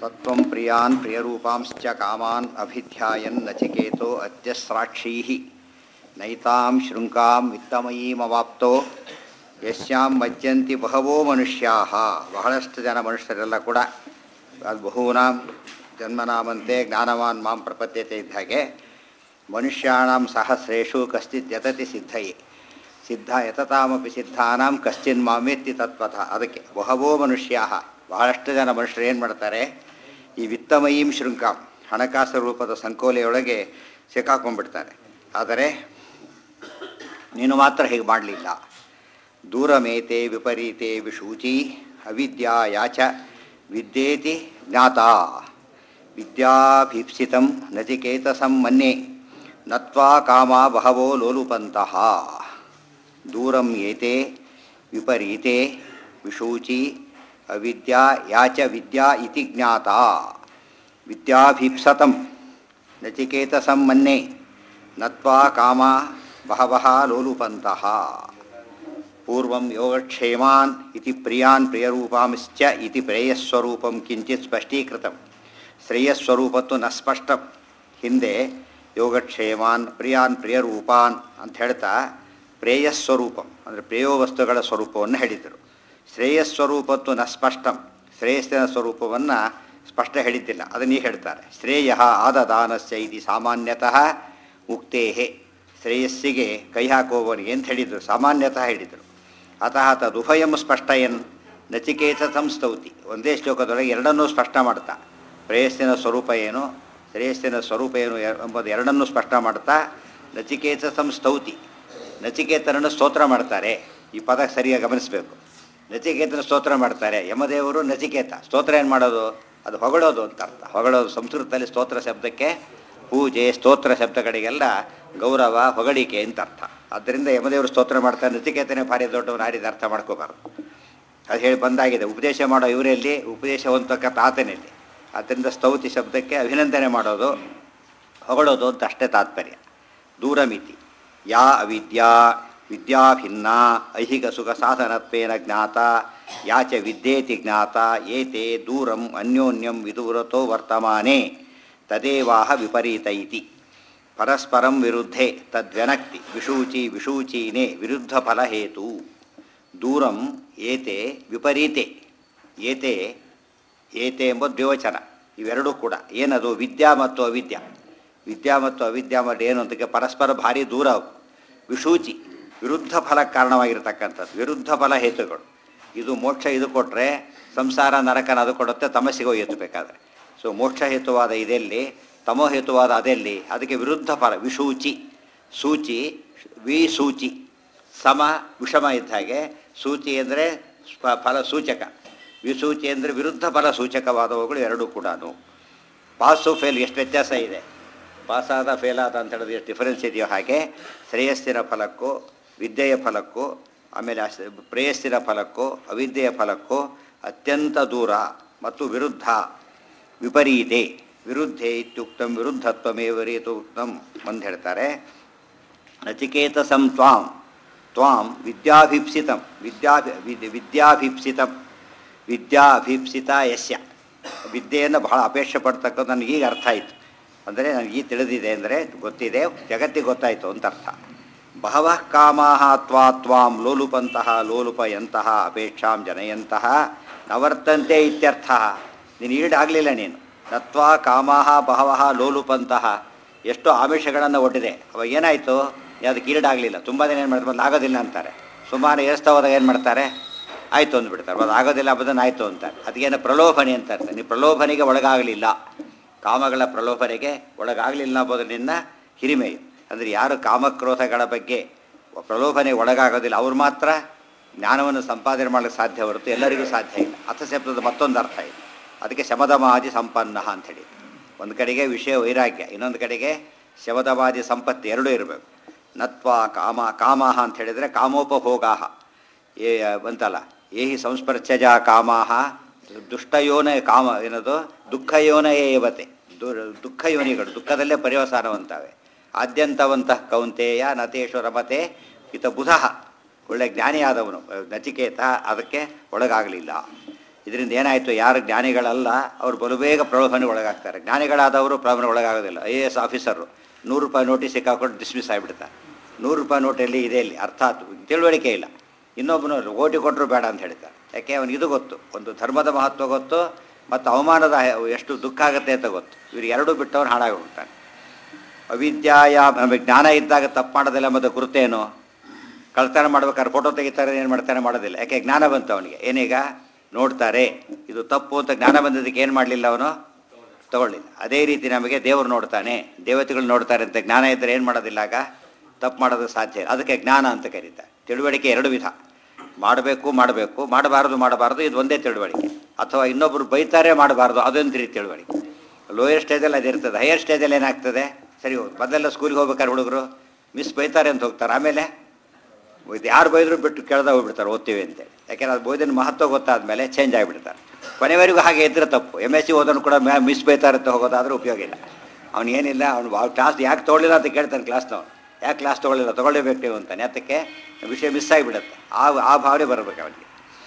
ಸತ್ವಂ ಪ್ರಿಯಾನ್ ಪ್ರಿಯರೂಪಾಂಶ್ಚ ಕಾಮಾನ್ ಅಭಿಧ್ಯಾಯನ್ ನಚಿಕೇತೋ ಅತ್ಯಸ್ರಾಕ್ಷೀಃ ನೈತಾಂ ಶೃಂಕಾಂ ವಿತ್ತಮಯೀಮವಾಪ್ತೋ ಯಸ್ಯಾಂ ಮಜ್ಜಂತಿ ಬಹವೋ ಮನುಷ್ಯಾಹ ಬಹಳಷ್ಟು ಜನ ಮನುಷ್ಯರೆಲ್ಲ ಕೂಡ ಅದು ಬಹೂನಾಂ ಜನ್ಮನಾಮಂತೆ ಜ್ಞಾನವಾನ್ ಮಾಂ ಪ್ರಪದ್ಯತೆ ಇದ್ದ ಹಾಗೆ ಮನುಷ್ಯಾಣಂ ಸಹಸ್ರೇಷು ಕಶ್ಚಿತ್ ಯತತಿ ಸಿದ್ಧಯೇ ಸಿದ್ಧ ಯತತಾಮಪಿ ಸಿದ್ಧಾನಾಂ ಕಶ್ಚಿನ್ ಮಾಮೇತ್ತಿ ತತ್ವತಃ ಅದಕ್ಕೆ ಬಹವೋ ಮನುಷ್ಯಾಹ ಬಹಳಷ್ಟು ಜನ ಮನುಷ್ಯರು ಏನು ಮಾಡ್ತಾರೆ ಈ ವಿತ್ತಮಯೀಂ ಶೃಂಕಾಂ ಹಣಕಾಸು ರೂಪದ ಸಂಕೋಲೆಯೊಳಗೆ ಸಿಕ್ಕಾಕೊಂಡ್ಬಿಡ್ತಾರೆ ಆದರೆ ನೀನು ಮಾತ್ರ ಹೀಗೆ ಮಾಡಲಿಲ್ಲ ದೂರಮೇತೆ ವಿಪರೀತೆ ವಿಶೂಚಿ ಅವಿದ್ಯಾಯಾಚ ವಿದ್ಯೇತಿ ಜ್ಞಾತಾ ವಿದ್ಯಾಭೀಪ್ಸಿತಂ ನಚಿಕೇತಸಂ ಮನ್ಯೆ ನತ್ವಾ ಕಾಮ ಬಹವೋ ಲೋಲುಪಂತಹ ದೂರಂ ಏತೆ ವಿಪರೀತೆ ವಿಶೂಚಿ ಅವಿದ್ಯಾ ಯಾಚ ವಿದ್ಯಾ ಇತಿ ಜ್ಞಾತಾ ವಿದ್ಯಾಭೀಪ್ಸತಂ ನಚಿಕೇತಸಂ ಮನ್ಯೆ ನತ್ವಾ ಕಾಮ ಬಹವಃ ಲೋಲುಪಂತಹ ಪೂರ್ವಂ ಯೋಗಕ್ಷೇಮಾನ್ ಇತಿ ಪ್ರಿಯಾನ್ ಪ್ರಿಯರೂಪಾಂಶ್ಚ ಇತಿ ಪ್ರೇಯಸ್ವರೂಪಂ ಕಿಂಚಿತ್ ಸ್ಪಷ್ಟೀಕೃತಂ ಶ್ರೇಯಸ್ವರೂಪತ್ತು ನ ಸ್ಪಷ್ಟಂ ಹಿಂದೆ ಯೋಗಕ್ಷೇಮಾನ್ ಪ್ರಿಯಾನ್ ಪ್ರಿಯರೂಪಾನ್ ಅಂತ ಹೇಳ್ತಾ ಪ್ರೇಯಸ್ವರೂಪಂ ಅಂದರೆ ಪ್ರೇಯೋ ವಸ್ತುಗಳ ಸ್ವರೂಪವನ್ನು ಹೇಳಿದರು ಶ್ರೇಯಸ್ವರೂಪತ್ತು ನ ಸ್ಪಷ್ಟಂ ಶ್ರೇಯಸ್ಸಿನ ಸ್ವರೂಪವನ್ನು ಸ್ಪಷ್ಟ ಹೇಳಿದ್ದಿಲ್ಲ ಅದನ್ನೇ ಹೇಳ್ತಾರೆ ಶ್ರೇಯ ಆದದಾನಸ್ಯ ಇತಿ ಸಾಮಾನ್ಯತಃ ಮುಕ್ತೇಹೆ ಶ್ರೇಯಸ್ಸಿಗೆ ಕೈ ಹಾಕುವವನಿಗೆ ಅಂತ ಹೇಳಿದರು ಸಾಮಾನ್ಯತಃ ಹೇಳಿದರು ಅತಃ ತದುಭಯಂ ಸ್ಪಷ್ಟಯನ್ ನಚಿಕೇತ ಸಂಸ್ತೌತಿ ಒಂದೇ ಶ್ಲೋಕದೊಳಗೆ ಎರಡನ್ನೂ ಸ್ಪಷ್ಟ ಮಾಡ್ತಾ ಪ್ರೇಯಸ್ಸಿನ ಸ್ವರೂಪ ಏನು ಶ್ರೇಯಸ್ಸಿನ ಸ್ವರೂಪ ಏನು ಎಂಬುದು ಎರಡನ್ನೂ ಸ್ಪಷ್ಟ ಮಾಡ್ತಾ ನಚಿಕೇತ ಸಂಸ್ತೌತಿ ನಚಿಕೇತನನ್ನು ಸ್ತೋತ್ರ ಮಾಡ್ತಾರೆ ಈ ಪದ ಸರಿಯಾಗಿ ಗಮನಿಸಬೇಕು ನಚಿಕೇತನ ಸ್ತೋತ್ರ ಮಾಡ್ತಾರೆ ಯಮದೇವರು ನಚಿಕೇತ ಸ್ತೋತ್ರ ಏನು ಮಾಡೋದು ಅದು ಹೊಗಳೋದು ಅಂತ ಅರ್ಥ ಹೊಗಳೋದು ಸಂಸ್ಕೃತದಲ್ಲಿ ಸ್ತೋತ್ರ ಶಬ್ದಕ್ಕೆ ಪೂಜೆ ಸ್ತೋತ್ರ ಶಬ್ದಗಳಿಗೆಲ್ಲ ಗೌರವ ಹೊಗಳಿಕೆ ಅಂತ ಅರ್ಥ ಆದ್ದರಿಂದ ಯಮದೇವರು ಸ್ತೋತ್ರ ಮಾಡ್ತಾರೆ ನಚಿಕೇತನೇ ಭಾರಿ ದೊಡ್ಡವನು ಆಡಿದ ಅರ್ಥ ಮಾಡ್ಕೋಬಾರ್ದು ಅದು ಹೇಳಿ ಬಂದಾಗಿದೆ ಉಪದೇಶ ಮಾಡೋ ಇವರಲ್ಲಿ ಉಪದೇಶ ಹೊಂದತಕ್ಕ ಆತನಲ್ಲಿ ಆದ್ದರಿಂದ ಸ್ತೌತಿ ಶಬ್ದಕ್ಕೆ ಅಭಿನಂದನೆ ಮಾಡೋದು ಹೊಗಳೋದು ಅಂತ ಅಷ್ಟೇ ತಾತ್ಪರ್ಯ ದೂರಮಿತಿ ಯಾ ಅವಿದ್ಯಾ ವಿದ್ಯಾಭಿನ್ನ ಐಹಿಕ ಸುಖ ಸಾಧನತ್ವೇನ ಜ್ಞಾತ ಯಾಚ ವಿದ್ಯೇತಿ ಜ್ಞಾತ ಏತೆ ದೂರಂ ಅನ್ಯೋನ್ಯಂ ವಿದೂರತೋ ವರ್ತಮಾನೆ ತದೇವಾಹ ವಿಪರೀತ ಇತಿ ಪರಸ್ಪರಂ ವಿರುದ್ಧೆ ತದ್ವ್ಯನಕ್ತಿ ವಿಶೂಚಿ ವಿಶೂಚೀನೆ ವಿರುದ್ಧ ಫಲಹೇತು ದೂರಂ ಏತೆ ವಿಪರೀತೆ ಏತೆ ಏತೆ ಎಂಬುದು ದ್ವಿವಚನ ಇವೆರಡೂ ಕೂಡ ಏನದು ವಿದ್ಯಾ ಮತ್ತು ಅವಿದ್ಯಾ ವಿದ್ಯಾ ಮತ್ತು ಅವಿದ್ಯಾ ಮತ್ತು ಏನು ಅಂತಕ್ಕೆ ಪರಸ್ಪರ ಭಾರಿ ದೂರ ಅವು ವಿಶೂಚಿ ವಿರುದ್ಧ ಫಲಕ್ಕೆ ಕಾರಣವಾಗಿರ್ತಕ್ಕಂಥದ್ದು ವಿರುದ್ಧ ಫಲ ಹೇತುಗಳು ಇದು ಮೋಕ್ಷ ಇದು ಕೊಟ್ಟರೆ ಸಂಸಾರ ನರಕನ ಅದು ಕೊಡುತ್ತೆ ತಮಸ್ಸಿಗೆ ಎತ್ತಬೇಕಾದ್ರೆ ಸೊ ಮೋಕ್ಷ ಹೇತುವಾದ ಇದೆಲ್ಲಿ ತಮೋ ಹೇತುವಾದ ಅದೆಲ್ಲಿ ಅದಕ್ಕೆ ವಿರುದ್ಧ ಫಲ ವಿಶೂಚಿ ಸೂಚಿ ವಿ ಸೂಚಿ ಸಮ ವಿಷಮ ಇದ್ದ ಹಾಗೆ ಸೂಚಿ ಅಂದರೆ ಫಲ ಸೂಚಕ ವಿಸೂಚಿ ಅಂದರೆ ವಿರುದ್ಧ ಫಲ ಸೂಚಕವಾದವುಗಳು ಎರಡೂ ಕೂಡ ಪಾಸು ಫೇಲ್ ಎಷ್ಟು ವ್ಯತ್ಯಾಸ ಇದೆ ಪಾಸಾದ ಫೇಲ್ ಆದ ಅಂತ ಹೇಳಿದ್ರೆ ಎಷ್ಟು ಡಿಫರೆನ್ಸ್ ಇದೆಯೋ ಹಾಗೆ ಶ್ರೇಯಸ್ಸಿನ ಫಲಕ್ಕೂ ವಿದ್ಯೆಯ ಫಲಕ್ಕೂ ಆಮೇಲೆ ಪ್ರೇಯಸ್ಸಿನ ಫಲಕ್ಕೂ ಅವಿದ್ಯೆಯ ಫಲಕ್ಕೂ ಅತ್ಯಂತ ದೂರ ಮತ್ತು ವಿರುದ್ಧ ವಿಪರೀತೆ ವಿರುದ್ಧೆ ಇತ್ಯುಕ್ತಂ ವಿರುದ್ಧತ್ವಮೇವ ರೀತು ಉಕ್ತಂ ಅಂತ ಹೇಳ್ತಾರೆ ನಚಿಕೇತಸಂ ತ್ವಾಂ ತ್ವಾಂ ವಿದ್ಯಾಭೀಪ್ಸಿತಂ ವಿದ್ಯಾ ವಿದ್ಯಾಭೀಪ್ಸಿತಂ ವಿದ್ಯಾಭೀಪ್ಸಿತ ಯಸ್ಯ ವಿದ್ಯೆಯನ್ನು ಬಹಳ ಅಪೇಕ್ಷೆ ಪಡ್ತಕ್ಕಂಥ ನನಗೀಗ ಅರ್ಥ ಆಯಿತು ಅಂದರೆ ನನಗೀಗ ತಿಳಿದಿದೆ ಅಂದರೆ ಗೊತ್ತಿದೆ ಜಗತ್ತಿಗೆ ಗೊತ್ತಾಯಿತು ಅಂತ ಅರ್ಥ ಬಹವಃ ಕಾಮಾಹ ತ್ವಾ ತ್ವಾಂ ಲೋಲುಪಂತಹ ಲೋಲುಪಯಂತಹ ಅಪೇಕ್ಷಾಂ ಜನಯಂತಹ ನವರ್ತಂತೆ ಇತ್ಯರ್ಥ ನೀನು ಈಡಾಗಲಿಲ್ಲ ನೀನು ನತ್ವಾ ಕಾಮಾಹ ಬಹವಃ ಲೋಲುಪಂತಹ ಎಷ್ಟು ಆಮಿಷಗಳನ್ನು ಒಡ್ಡಿದೆ ಅವಾಗ ಏನಾಯಿತು ಅದಕ್ಕೆ ಈಡಾಗಲಿಲ್ಲ ತುಂಬ ದಿನ ಏನು ಮಾಡ್ತಾರೆ ಬಂದು ಆಗೋದಿಲ್ಲ ಅಂತಾರೆ ಸುಮಾರು ಏರಿಸ್ತಾ ಹೋದಾಗ ಏನು ಮಾಡ್ತಾರೆ ಆಯಿತು ಅಂದ್ಬಿಡ್ತಾರೆ ಅದು ಆಗೋದಿಲ್ಲ ಅದನ್ನು ಆಯಿತು ಅಂತಾರೆ ಅದಕ್ಕೇನು ಪ್ರಲೋಭನೆ ಅಂತ ಅರ್ಥ ನೀವು ಪ್ರಲೋಭನೆಗೆ ಒಳಗಾಗಲಿಲ್ಲ ಕಾಮಗಳ ಪ್ರಲೋಭನೆಗೆ ಒಳಗಾಗಲಿಲ್ಲ ಅನ್ನೋದರಿಂದ ಹಿರಿಮೆಯು ಅಂದರೆ ಯಾರು ಕಾಮಕ್ರೋಧಗಳ ಬಗ್ಗೆ ಪ್ರಲೋಭನೆಗೆ ಒಳಗಾಗೋದಿಲ್ಲ ಅವ್ರು ಮಾತ್ರ ಜ್ಞಾನವನ್ನು ಸಂಪಾದನೆ ಮಾಡಲಿಕ್ಕೆ ಸಾಧ್ಯ ಹೊರತು ಎಲ್ಲರಿಗೂ ಸಾಧ್ಯ ಇಲ್ಲ ಅರ್ಥಶಬ್ದದ ಮತ್ತೊಂದು ಅರ್ಥ ಇದೆ ಅದಕ್ಕೆ ಶಮದಮಾದಿ ಸಂಪನ್ನ ಅಂಥೇಳಿ ಒಂದು ಕಡೆಗೆ ವಿಷಯ ವೈರಾಗ್ಯ ಇನ್ನೊಂದು ಕಡೆಗೆ ಶಮದಮಾದಿ ಸಂಪತ್ತು ಎರಡೂ ಇರಬೇಕು ನತ್ವ ಕಾಮ ಕಾಮಾಹ ಅಂತ ಹೇಳಿದರೆ ಕಾಮೋಪಭೋಗಾಹ ಏ ಬಂತಲ್ಲ ಏಹಿ ಸಂಸ್ಪರ್ಶಜ ಕಾಮಾಹ ದುಷ್ಟಯೋನ ಕಾಮ ಏನದು ದುಃಖಯೋನ ಏವತೆ ದುಃಖ ಯೋನಿಗಳು ದುಃಖದಲ್ಲೇ ಪರ್ಯವಸಾನವಂತವೆ ಆದ್ಯಂತವಂತಹ ಕೌಂತೆಯ ನತೇಶು ರಮತೆ ಇತ ಬುಧ ಒಳ್ಳೆ ಜ್ಞಾನಿಯಾದವನು ನಚಿಕೇತ ಅದಕ್ಕೆ ಒಳಗಾಗಲಿಲ್ಲ ಇದರಿಂದ ಏನಾಯಿತು ಯಾರು ಜ್ಞಾನಿಗಳಲ್ಲ ಅವರು ಬಲು ಬೇಗ ಪ್ರಲೋಭನೆಗೆ ಒಳಗಾಗ್ತಾರೆ ಜ್ಞಾನಿಗಳಾದವರು ಪ್ರಲೋಭನೆಗೆ ಒಳಗಾಗೋದಿಲ್ಲ ಐ ಎ ಎಸ್ ಆಫೀಸರು ನೂರು ರೂಪಾಯಿ ನೋಟಿಸ್ ಸಿಕ್ಕಾಕೊಂಡು ಡಿಸ್ಮಿಸ್ ಆಗಿಬಿಡ್ತಾರೆ ನೂರು ರೂಪಾಯಿ ನೋಟಲ್ಲಿ ಇದೆ ಇಲ್ಲಿ ಅರ್ಥಾತ್ ತಿಳುವಳಿಕೆ ಇಲ್ಲ ಇನ್ನೊಬ್ಬನು ಓಟಿ ಕೊಟ್ಟರು ಬೇಡ ಅಂತ ಹೇಳ್ತಾರೆ ಯಾಕೆ ಅವನಿಗೆ ಇದು ಗೊತ್ತು ಒಂದು ಧರ್ಮದ ಮಹತ್ವ ಗೊತ್ತು ಮತ್ತು ಅವಮಾನದ ಎಷ್ಟು ದುಃಖ ಆಗುತ್ತೆ ಅಂತ ಗೊತ್ತು ಇವ್ರು ಎರಡೂ ಬಿಟ್ಟವನು ಹಾಳಾಗಿ ಹೋಗ್ತಾನೆ ಅವಿದ್ಯಾಯ ನಮಗೆ ಜ್ಞಾನ ಇದ್ದಾಗ ತಪ್ಪು ಮಾಡೋದಿಲ್ಲ ಮತ್ತು ಗುರುತೇನು ಕಳ್ತನ ಮಾಡ್ಬೇಕಾದ್ರೆ ಫೋಟೋ ತೆಗಿತಾರೆ ಏನು ಮಾಡ್ತಾನೆ ಮಾಡೋದಿಲ್ಲ ಯಾಕೆ ಜ್ಞಾನ ಬಂತು ಅವನಿಗೆ ಏನೀಗ ನೋಡ್ತಾರೆ ಇದು ತಪ್ಪು ಅಂತ ಜ್ಞಾನ ಬಂದಿದ್ದಕ್ಕೆ ಏನು ಮಾಡಲಿಲ್ಲ ಅವನು ತಗೊಳ್ಳಿಲ್ಲ ಅದೇ ರೀತಿ ನಮಗೆ ದೇವರು ನೋಡ್ತಾನೆ ದೇವತೆಗಳು ನೋಡ್ತಾರೆ ಅಂತ ಜ್ಞಾನ ಇದ್ದರೆ ಏನು ಮಾಡೋದಿಲ್ಲ ಆಗ ತಪ್ಪು ಮಾಡೋದು ಸಾಧ್ಯ ಇಲ್ಲ ಅದಕ್ಕೆ ಜ್ಞಾನ ಅಂತ ಕರೀತಾರೆ ತಿಳುವಳಿಕೆ ಎರಡು ವಿಧ ಮಾಡಬೇಕು ಮಾಡಬೇಕು ಮಾಡಬಾರದು ಮಾಡಬಾರದು ಇದು ಒಂದೇ ತಿಳುವಳಿಕೆ ಅಥವಾ ಇನ್ನೊಬ್ಬರು ಬೈತಾರೆ ಮಾಡಬಾರ್ದು ಅದೊಂದು ರೀತಿ ತಿಳುವಳಿಕೆ ಲೋಯರ್ ಸ್ಟೇಜಲ್ಲಿ ಅದಿರ್ತದೆ ಹೈಯರ್ ಸ್ಟೇಜಲ್ಲಿ ಏನಾಗ್ತದೆ ಸರಿ ಹೋಗಿ ಮೊದಲೆಲ್ಲ ಸ್ಕೂಲಿಗೆ ಹೋಗ್ಬೇಕಾದ್ರೆ ಹುಡುಗರು ಮಿಸ್ ಬೈತಾರೆ ಅಂತ ಹೋಗ್ತಾರೆ ಆಮೇಲೆ ಇದು ಯಾರು ಬೈದ್ರು ಬಿಟ್ಟು ಕೆಳದ ಹೋಗ್ಬಿಡ್ತಾರೆ ಓದ್ತೀವಿ ಅಂತೇಳಿ ಯಾಕೆಂದ್ರೆ ಅದು ಬೋಧನೆ ಮಹತ್ವ ಗೊತ್ತಾದ್ಮೇಲೆ ಚೇಂಜ್ ಆಗಿಬಿಡ್ತಾರೆ ಕೊನೆವರೆಗೂ ಹಾಗೆ ಇದ್ರೆ ತಪ್ಪು ಎಮ್ ಎಸ್ ಸಿ ಓದೋನು ಕೂಡ ಮ್ಯಾ ಮಿಸ್ ಬೈತಾರೆ ಅಂತ ಹೋಗೋದಾದ್ರೆ ಉಪಯೋಗ ಇಲ್ಲ ಅವ್ನು ಏನಿಲ್ಲ ಅವ್ನು ಕ್ಲಾಸ್ ಯಾಕೆ ತೊಗೊಳ್ಳಿಲ್ಲ ಅಂತ ಕೇಳ್ತಾನೆ ಕ್ಲಾಸ್ನವ್ನು ಯಾಕೆ ಕ್ಲಾಸ್ ತೊಗೊಳ್ಳಿಲ್ಲ ತೊಗೊಳ್ಳೇಬೇಕು ನೀವು ಅಂತಾನೆ ಅದಕ್ಕೆ ವಿಷಯ ಮಿಸ್ ಆಗಿಬಿಡುತ್ತೆ ಆ ಆ ಭಾವನೆ ಬರಬೇಕು ಅವನಿಗೆ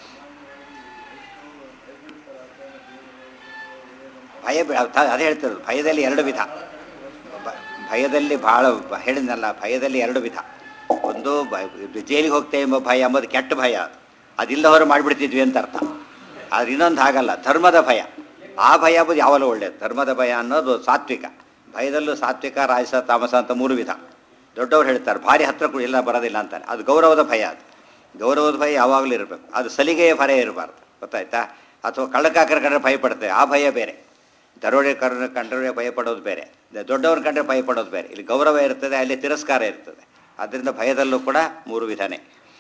ಭಯ ಬಿ- ಅದ್- ಅದೇ ಹೇಳ್ತಿರೋದು ಭಯದಲ್ಲಿ ಎರಡು ವಿಧ ಬ- ಭಯದಲ್ಲಿ ಭಾಳ ಬ- ಹೇಳಿದ್ನಲ್ಲ ಭಯದಲ್ಲಿ ಎರಡು ವಿಧ ಒಂದು ಬ- ಇದು ಜೈಲಿಗೆ ಹೋಗ್ತೇವೆ ಎಂಬ ಭಯ ಎಂಬುದು ಕೆಟ್ಟ ಭಯ ಅದು ಅದಿಲ್ಲ ಹೊರ ಮಾಡಿಬಿಡ್ತಿದ್ವಿ ಅಂತ ಅರ್ಥ ಆದ್ರೆ ಇನ್ನೊಂದು ಹಾಗಲ್ಲ ಧರ್ಮದ ಭಯ ಆ ಭಯ ಎಂಬುದು ಯಾವಲ್ಲೂ ಒಳ್ಳೆಯದು ಧರ್ಮದ ಭಯ ಅನ್ನೋದು ಸಾತ್ವಿಕ ಭಯದಲ್ಲೂ ಸಾತ್ವಿಕ ರಾಜಸ ತಾಮಸ ಅಂತ ಮೂರು ವಿಧ ದೊಡ್ಡವ್ರು ಹೇಳ್ತಾರೆ ಭಾರಿ ಹತ್ರ ಕೂಡ ಇಲ್ಲ ಬರೋದಿಲ್ಲ ಅಂತಾನೆ ಅದು ಗೌರವದ ಭಯ ಅದು ಗೌರವದ ಭಯ ಯಾವಾಗಲೂ ಇರಬೇಕು ಅದು ಸಲಿಗೆಯ ಭಯ ಇರಬಾರ್ದು ಗೊತ್ತಾಯ್ತಾ ಅಥವಾ ಕಳ್ಳಕಾಕರ ಕಂಡ್ರೆ ಭಯ ಪಡ್ತೇವೆ ಆ ಭಯ ಬೇರೆ ದರೋಡೆ ಕರ ಕಂಡ್ರೆ ಭಯ ಪಡೋದು ಬೇರೆ ದ- ದೊಡ್ಡವ್ರ ಕಂಡ್ರೆ ಭಯ ಪಡೋದು ಬೇರೆ ಇಲ್ಲಿ ಗೌರವ ಇರ್ತದೆ ಅಲ್ಲಿ ತಿರಸ್ಕಾರ ಇರ್ತದೆ ಆದ್ದರಿಂದ ಭಯದಲ್ಲೂ ಕೂಡ ಮೂರು ವಿಧನೆ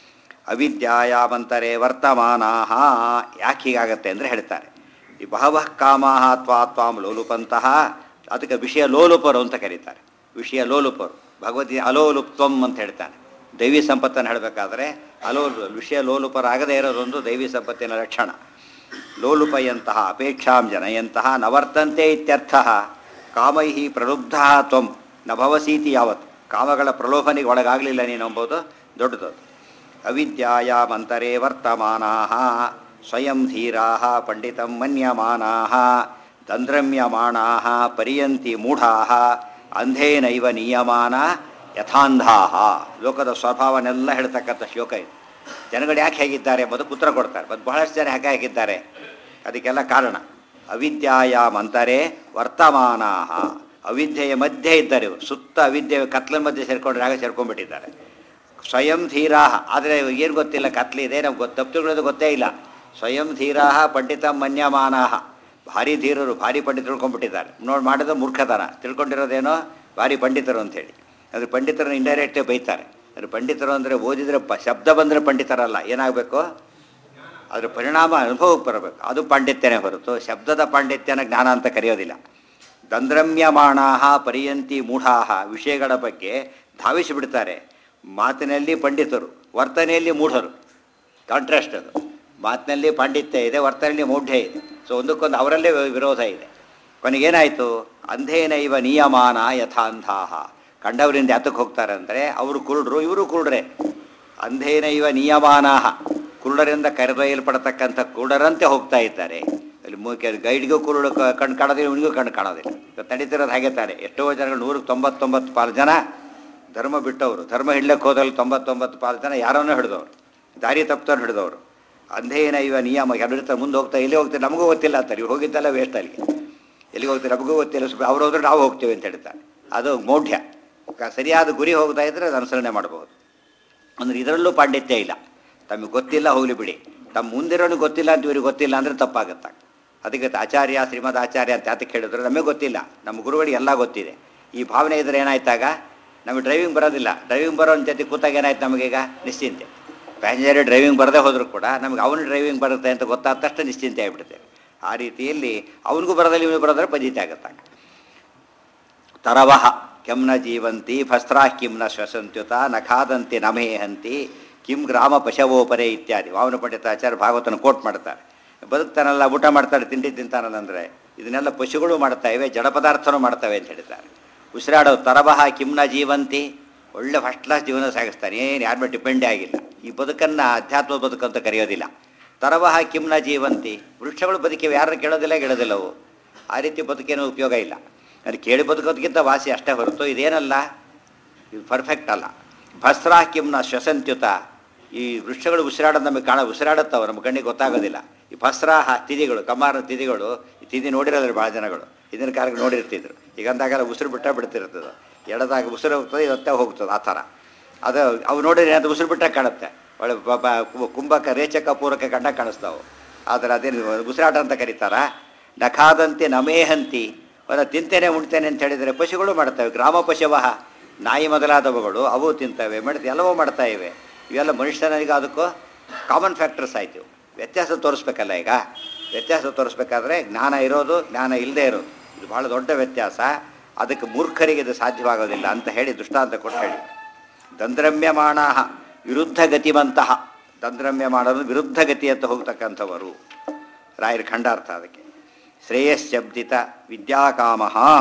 ಅವಿದ್ಯಾಯಾಮಂತರೇ ವರ್ತಮಾನಾಹ ಯಾಕೆ ಹೀಗಾಗತ್ತೆ ಅಂದರೆ ಹೇಳ್ತಾರೆ ಈ ಬಹವಃ ಕಾಮಾಹ ತ್ವಾ ತ್ವಾಂ ಲೋಲುಪಂತಹ ಅದಕ್ಕೆ ವಿಷಯ ಲೋಲುಪರು ಅಂತ ಕರೀತಾರೆ ವಿಷಯ ಲೋಲುಪರು ಭಗವದ್ಗೀತೆ ಅಲೋಲುಪ್ತ್ವಂ ಅಂತ ಹೇಳ್ತಾನೆ ದೈವಿ ಸಂಪತ್ತನ್ನು ಹೇಳಬೇಕಾದ್ರೆ ಅಲೋ ವಿಷಯ ಲೋಲುಪರಾಗದೇ ಇರೋದೊಂದು ದೈವಿ ಸಂಪತ್ತಿನ ಲಕ್ಷಣ ಲೋಲುಪಯಂತಹ ಅಪೇಕ್ಷಾಂ ಜನಯಂತಹ ನವರ್ತಂತೆ ಇತ್ಯರ್ಥ ಕಾಮೈ ಪ್ರಲುಬ್ಧ ತ್ವಂ ನ ಭವಸೀತಿ ಯಾವತ್ ಕಾಮಗಳ ಪ್ರಲೋಭನೆಗೆ ಒಳಗಾಗಲಿಲ್ಲ ನೀನು ಎಂಬುದು ದೊಡ್ಡದು ಅವಿದ್ಯಾಯಾಮಂತರೇ ವರ್ತಮಾನಾ ಸ್ವಯಂ ಧೀರಾ ಪಂಡಿತಂ ಮನ್ಯಮಾನಾ ದಂದ್ರಮ್ಯಮಾಣಾ ಪರ್ಯಂತಿ ಮೂಢಾ ಅಂಧೇನೈವ ನಿಯಮಾನ ಯಥಾಂಧಾ ಲೋಕದ ಸ್ವಭಾವನೆಲ್ಲ ಹೇಳ್ತಕ್ಕಂಥ ಶ್ಲೋಕ ಇದು ಜನಗಳು ಯಾಕೆ ಹೇಗಿದ್ದಾರೆ ಎಂಬುದು ಉತ್ತರ ಕೊಡ್ತಾರೆ ಮತ್ತು ಬಹಳಷ್ಟು ಜನ ಯಾಕೆ ಹೇಗಿದ್ದಾರೆ ಅದಕ್ಕೆಲ್ಲ ಕಾರಣ ಅವಿದ್ಯಾಯಾಮಂತರೇ ವರ್ತಮಾನಾ ಅವಿದ್ಯೆಯ ಮಧ್ಯೆ ಇದ್ದಾರೆ ಇವರು ಸುತ್ತ ಅವಿದ್ಯೆ ಕತ್ಲ ಮಧ್ಯೆ ಸೇರ್ಕೊಂಡ್ರೆ ಆಗ ಸೇರ್ಕೊಂಡ್ಬಿಟ್ಟಿದ್ದಾರೆ ಸ್ವಯಂ ಧೀರಾ ಆದರೆ ಏನು ಗೊತ್ತಿಲ್ಲ ಕತ್ಲಿದೆ ನಮ್ಗೆ ಗೊತ್ತು ತಪ್ಪು ತಿಳ್ಕೊಳ್ಳೋದು ಗೊತ್ತೇ ಇಲ್ಲ ಸ್ವಯಂ ಧೀರಾ ಪಂಡಿತ ಮನ್ಯಮಾನಾಹ ಭಾರಿ ಧೀರರು ಭಾರಿ ಪಂಡಿತರು ತಿಳ್ಕೊಂಡ್ಬಿಟ್ಟಿದ್ದಾರೆ ನೋಡಿ ಮಾಡಿದ ಮೂರ್ಖತನ ತಿಳ್ಕೊಂಡಿರೋದೇನೋ ಭಾರಿ ಪಂಡಿತರು ಅಂತೇಳಿ ಅದ್ರ ಪಂಡಿತರನ್ನು ಇಂಡೈರೆಕ್ಟೇ ಬೈತಾರೆ ಅದ್ರ ಪಂಡಿತರು ಅಂದರೆ ಓದಿದರೆ ಪ ಶಬ್ದ ಬಂದರೆ ಪಂಡಿತರಲ್ಲ ಏನಾಗಬೇಕು ಅದ್ರ ಪರಿಣಾಮ ಅನುಭವಕ್ಕೆ ಬರಬೇಕು ಅದು ಪಾಂಡಿತ್ಯನೇ ಹೊರತು ಶಬ್ದದ ಪಾಂಡಿತ್ಯನ ಜ್ಞಾನ ಅಂತ ಕರೆಯೋದಿಲ್ಲ ದಂದ್ರಮ್ಯಮಾಣಾಹ ಪರ್ಯಂತಿ ಮೂಢಾಹ ವಿಷಯಗಳ ಬಗ್ಗೆ ಧಾವಿಸಿ ಬಿಡ್ತಾರೆ ಮಾತಿನಲ್ಲಿ ಪಂಡಿತರು ವರ್ತನೆಯಲ್ಲಿ ಮೂಢರು ಕಾಂಟ್ರಾಸ್ಟ್ ಅದು ಮಾತಿನಲ್ಲಿ ಪಾಂಡಿತ್ಯ ಇದೆ ವರ್ತನೆಯಲ್ಲಿ ಮೂಢ್ಯ ಇದೆ ಸೊ ಒಂದಕ್ಕೊಂದು ಅವರಲ್ಲೇ ವಿ- ವಿರೋಧ ಇದೆ ಕೊನೆಗೇನಾಯಿತು ಅಂಧೇನೈವ ನಿಯಮಾನ ಯಥಾಂಧಾಹ ಕಂಡವರಿಂದ ಯಾತಕ್ಕೆ ಹೋಗ್ತಾರೆ ಅಂದರೆ ಅವರು ಕುರುಡ್ರು ಇವರು ಕುರುಡ್ರೆ ಅಂಧೇನೈವ ನಿಯಮಾನಾಹ ಕುರುಡರಿಂದ ಕರೆದೊಯ್ಯಲ್ಪಡತಕ್ಕಂಥ ಕುರುಡರಂತೆ ಹೋಗ್ತಾ ಇದ್ದಾರೆ ಅಲ್ಲಿ ಮೂಕೆ ಗೈಡ್ಗೂ ಕುರುಡು ಕ- ಕಣ್ಣು ಕಾಣೋದಿಲ್ಲ ಇವನಿಗೂ ಕಣ್ಣು ಕಾಣೋದಿಲ್ಲ ಇವತ್ತು ನಡೀತಿರೋದು ಹಾಗೆ ತಾನೆ ಎಷ್ಟೋ ಜನಗಳು ನೂರಕ್ಕೆ ತೊಂಬತ್ತೊಂಬತ್ತು ಪಾಲು ಜನ ಧರ್ಮ ಬಿಟ್ಟವರು ಧರ್ಮ ಹಿಡ್ಲಕ್ಕೆ ಹೋದಲ್ಲಿ ತೊಂಬತ್ತೊಂಬತ್ತು ಪಾಲು ಜನ ಯಾರನ್ನೂ ಹಿಡಿದವರು ದಾರಿ ತಪ್ಪದವ್ರು ಹಿಡಿದವರು ಅಂಧೇನ ಇವ ನಿಯಮ ಎರಡು ಮುಂದೆ ಹೋಗ್ತಾ ಎಲ್ಲಿ ಹೋಗ್ತಾರೆ ನಮಗೂ ಗೊತ್ತಿಲ್ಲ ಅಂತಾರೆ ಇವ್ರು ಹೋಗಿದ್ದೆಲ್ಲ ವೇಸ್ಟ್ ಅಲ್ಲಿಗೆ ಎಲ್ಲಿಗೆ ಹೋಗ್ತಾರೆ ನಮಗೂ ಗೊತ್ತಿಲ್ಲ ಸ್ವಲ್ಪ ಅವ್ರು ಹೋದ್ರೆ ನಾವು ಹೋಗ್ತೀವಿ ಅಂತ ಹೇಳ್ತಾರೆ ಅದು ಮೌಢ್ಯ ಕ- ಸರಿಯಾದ ಗುರಿ ಹೋಗ್ತಾ ಇದ್ರೆ ಅದು ಅನುಸರಣೆ ಮಾಡಬಹುದು ಅಂದ್ರೆ ಇದರಲ್ಲೂ ಪಾಂಡಿತ್ಯ ಇಲ್ಲ ತಮಗೆ ಗೊತ್ತಿಲ್ಲ ಹೋಗ್ಲಿ ಬಿಡಿ ತಮ್ಮ ಮುಂದಿರೋನು ಗೊತ್ತಿಲ್ಲ ಅಂತ ಇವ್ರಿಗೆ ಗೊತ್ತಿಲ್ಲ ಅಂದರೆ ತಪ್ಪಾಗತ್ತ ಅದಕ್ಕೆ ಆಚಾರ್ಯ ಶ್ರೀಮದ್ ಆಚಾರ್ಯ ಅಂತ ಯಾತಕ್ಕೆ ಹೇಳಿದ್ರೆ ನಮಗೆ ಗೊತ್ತಿಲ್ಲ ನಮ್ಮ ಗುರುಗಳಿಗೆ ಎಲ್ಲ ಗೊತ್ತಿದೆ ಈ ಭಾವನೆ ಇದ್ರೆ ಏನಾಯ್ತಾಗ ನಮಗೆ ಡ್ರೈವಿಂಗ್ ಬರೋದಿಲ್ಲ ಡ್ರೈವಿಂಗ್ ಬರೋ ಜೊತೆ ಕೂತಾಗ ಏನಾಯ್ತು ನಮಗೀಗ ನಿಶ್ಚಿಂತೆ ಪ್ಯಾಸೆಂಜರ್ ಡ್ರೈವಿಂಗ್ ಬರದೇ ಹೋದರೂ ಕೂಡ ನಮಗೆ ಅವನು ಡ್ರೈವಿಂಗ್ ಬರುತ್ತೆ ಅಂತ ಗೊತ್ತಾದ ತಕ್ಷಣ ನಿಶ್ಚಿಂತೆ ಆಗಿಬಿಡುತ್ತೆ ಆ ರೀತಿಯಲ್ಲಿ ಅವನಿಗೂ ಬರೋದಲ್ಲಿ ಇವನು ಬರೋದ್ರೆ ಪಂಜಿತ ಆಗುತ್ತಾಗ ತರವಹ ಕೆಂ ನ ಜೀವಂತಿ ಭಸ್ತ್ರಾ ಕಿಂ ನ ಶ್ವಸಂತ್ಯುತ ನ ಖಾದಂತಿ ನ ಮೇಹಂತಿ ಕಿಂ ಗ್ರಾಮ ಪಶವೋಪರೆ ಇತ್ಯಾದಿ ವಾಮನ ಪಂಡಿತಾಚಾರ್ಯ ಭಾಗವತನ ಕೋಟ್ ಮಾಡ್ತಾರೆ ಬದುಕ್ತಾನಲ್ಲ ಊಟ ಮಾಡ್ತಾರೆ ತಿಂಡಿ ತಿಂತಾನಲ್ಲ ಅಂದರೆ ಇದನ್ನೆಲ್ಲ ಪಶುಗಳು ಮಾಡ್ತಾ ಇವೆ ಜಡ ಪದಾರ್ಥನೂ ಮಾಡ್ತವೆ ಅಂತ ಹೇಳಿದ್ದಾರೆ ಉಸಿರಾಡೋ ತರವಹ ಕಿಂ ನ ಜೀವಂತಿ ಒಳ್ಳೆ ಫಸ್ಟ್ ಕ್ಲಾಸ್ ಜೀವನ ಸಾಗಿಸ್ತಾನೆ ಏನು ಯಾರ ಮೇಲೆ ಡಿಪೆಂಡೇ ಆಗಿಲ್ಲ ಈ ಬದುಕನ್ನು ಅಧ್ಯಾತ್ಮ ಬದುಕು ಅಂತ ಕರೆಯೋದಿಲ್ಲ ತರವಹ ಕಿಮ್ನ ಜೀವಂತಿ ವೃಕ್ಷಗಳು ಬದುಕಿವೆ ಯಾರನ್ನು ಕೇಳೋದಿಲ್ಲ ಕೇಳೋದಿಲ್ಲವು ಆ ರೀತಿ ಬದುಕೇನೂ ಉಪಯೋಗ ಇಲ್ಲ ಅದು ಕೇಳಿ ಬದುಕೋದಕ್ಕಿಂತ ವಾಸಿ ಅಷ್ಟೇ ಹೊರತು ಇದೇನಲ್ಲ ಇದು ಪರ್ಫೆಕ್ಟ್ ಅಲ್ಲ ಭಸ್ರಾ ಕಿಮ್ನ ಶ್ವಸಂತ್ಯುತ ಈ ವೃಕ್ಷಗಳು ಉಸಿರಾಡೋದು ನಮಗೆ ಕಾಣ ಉಸಿರಾಡುತ್ತವೆ ನಮ್ಮ ಕಣ್ಣಿಗೆ ಗೊತ್ತಾಗೋದಿಲ್ಲ ಈ ಭಸ್ರಾಹ ತಿಥಿಗಳು ಕಮಾರ ತಿಥಿಗಳು ಈ ತಿಥಿ ನೋಡಿರೋದಿಲ್ಲ ಭಾಳ ಜನಗಳು ಇದನ್ನ ಕಾಲಕ್ಕೆ ನೋಡಿರ್ತಿದ್ರು ಈಗ ಅಂದಾಗೆಲ್ಲ ಉಸಿರು ಬಿಟ್ಟ ಬಿಡ್ತಿರ್ತದೆ ಎಡದಾಗ ಉಸಿರು ಹೋಗ್ತದೆ ಇವತ್ತೇ ಹೋಗ್ತದೆ ಆ ಥರ ಅದು ಅವು ನೋಡಿದ್ರೆ ಅದು ಉಸಿರು ಬಿಟ್ಟ ಕಾಣುತ್ತೆ ಒಳ್ಳೆ ಬ- ಬ- ಕುಂಭಕ ರೇಚಕ ಪೂರಕ ಕಂಡ ಕಾಣಿಸ್ತಾವೆ ಆದರೆ ಅದೇನು ಉಸಿರಾಟ ಅಂತ ಕರೀತಾರ ನಖಾದಂತೆ ನಮೇಹಂತಿ ಅವರ ತಿಂತೇನೆ ಉಣ್ತೇನೆ ಅಂತ ಹೇಳಿದರೆ ಪಶುಗಳು ಮಾಡ್ತವೆ ಗ್ರಾಮ ಪಶುವಹ ನಾಯಿ ಮೊದಲಾದವುಗಳು ಅವು ತಿಂತವೆ ಮಾಡ್ತವೆ ಎಲ್ಲವೂ ಮಾಡ್ತಾ ಇವೆ ಇವೆಲ್ಲ ಮನುಷ್ಯನಿಗೆ ಅದಕ್ಕೂ ಕಾಮನ್ ಫ್ಯಾಕ್ಟರ್ಸ್ ಆಯಿತು ವ್ಯತ್ಯಾಸ ತೋರಿಸ್ಬೇಕಲ್ಲ ಈಗ ವ್ಯತ್ಯಾಸ ತೋರಿಸ್ಬೇಕಾದ್ರೆ ಜ್ಞಾನ ಇರೋದು ಜ್ಞಾನ ಇಲ್ಲದೆ ಇರೋದು ಇದು ಭಾಳ ದೊಡ್ಡ ವ್ಯತ್ಯಾಸ ಅದಕ್ಕೆ ಮೂರ್ಖರಿಗೆ ಇದು ಸಾಧ್ಯವಾಗೋದಿಲ್ಲ ಅಂತ ಹೇಳಿ ದೃಷ್ಟಾಂತ ಕೊಟ್ಟು ಹೇಳಿ ದಂದ್ರಮ್ಯಮಾಣ ವಿರುದ್ಧ ಗತಿವಂತಹ ದಂದ್ರಮ್ಯಮಾಣರು ವಿರುದ್ಧ ಗತಿ ಅಂತ ಹೋಗ್ತಕ್ಕಂಥವರು ರಾಯರ ಖಂಡಾರ್ಥ ಅದಕ್ಕೆ ಶ್ರೇಯಶ್ಶಬ್ದಿತ ವಿದ್ಯಾಕಾಮ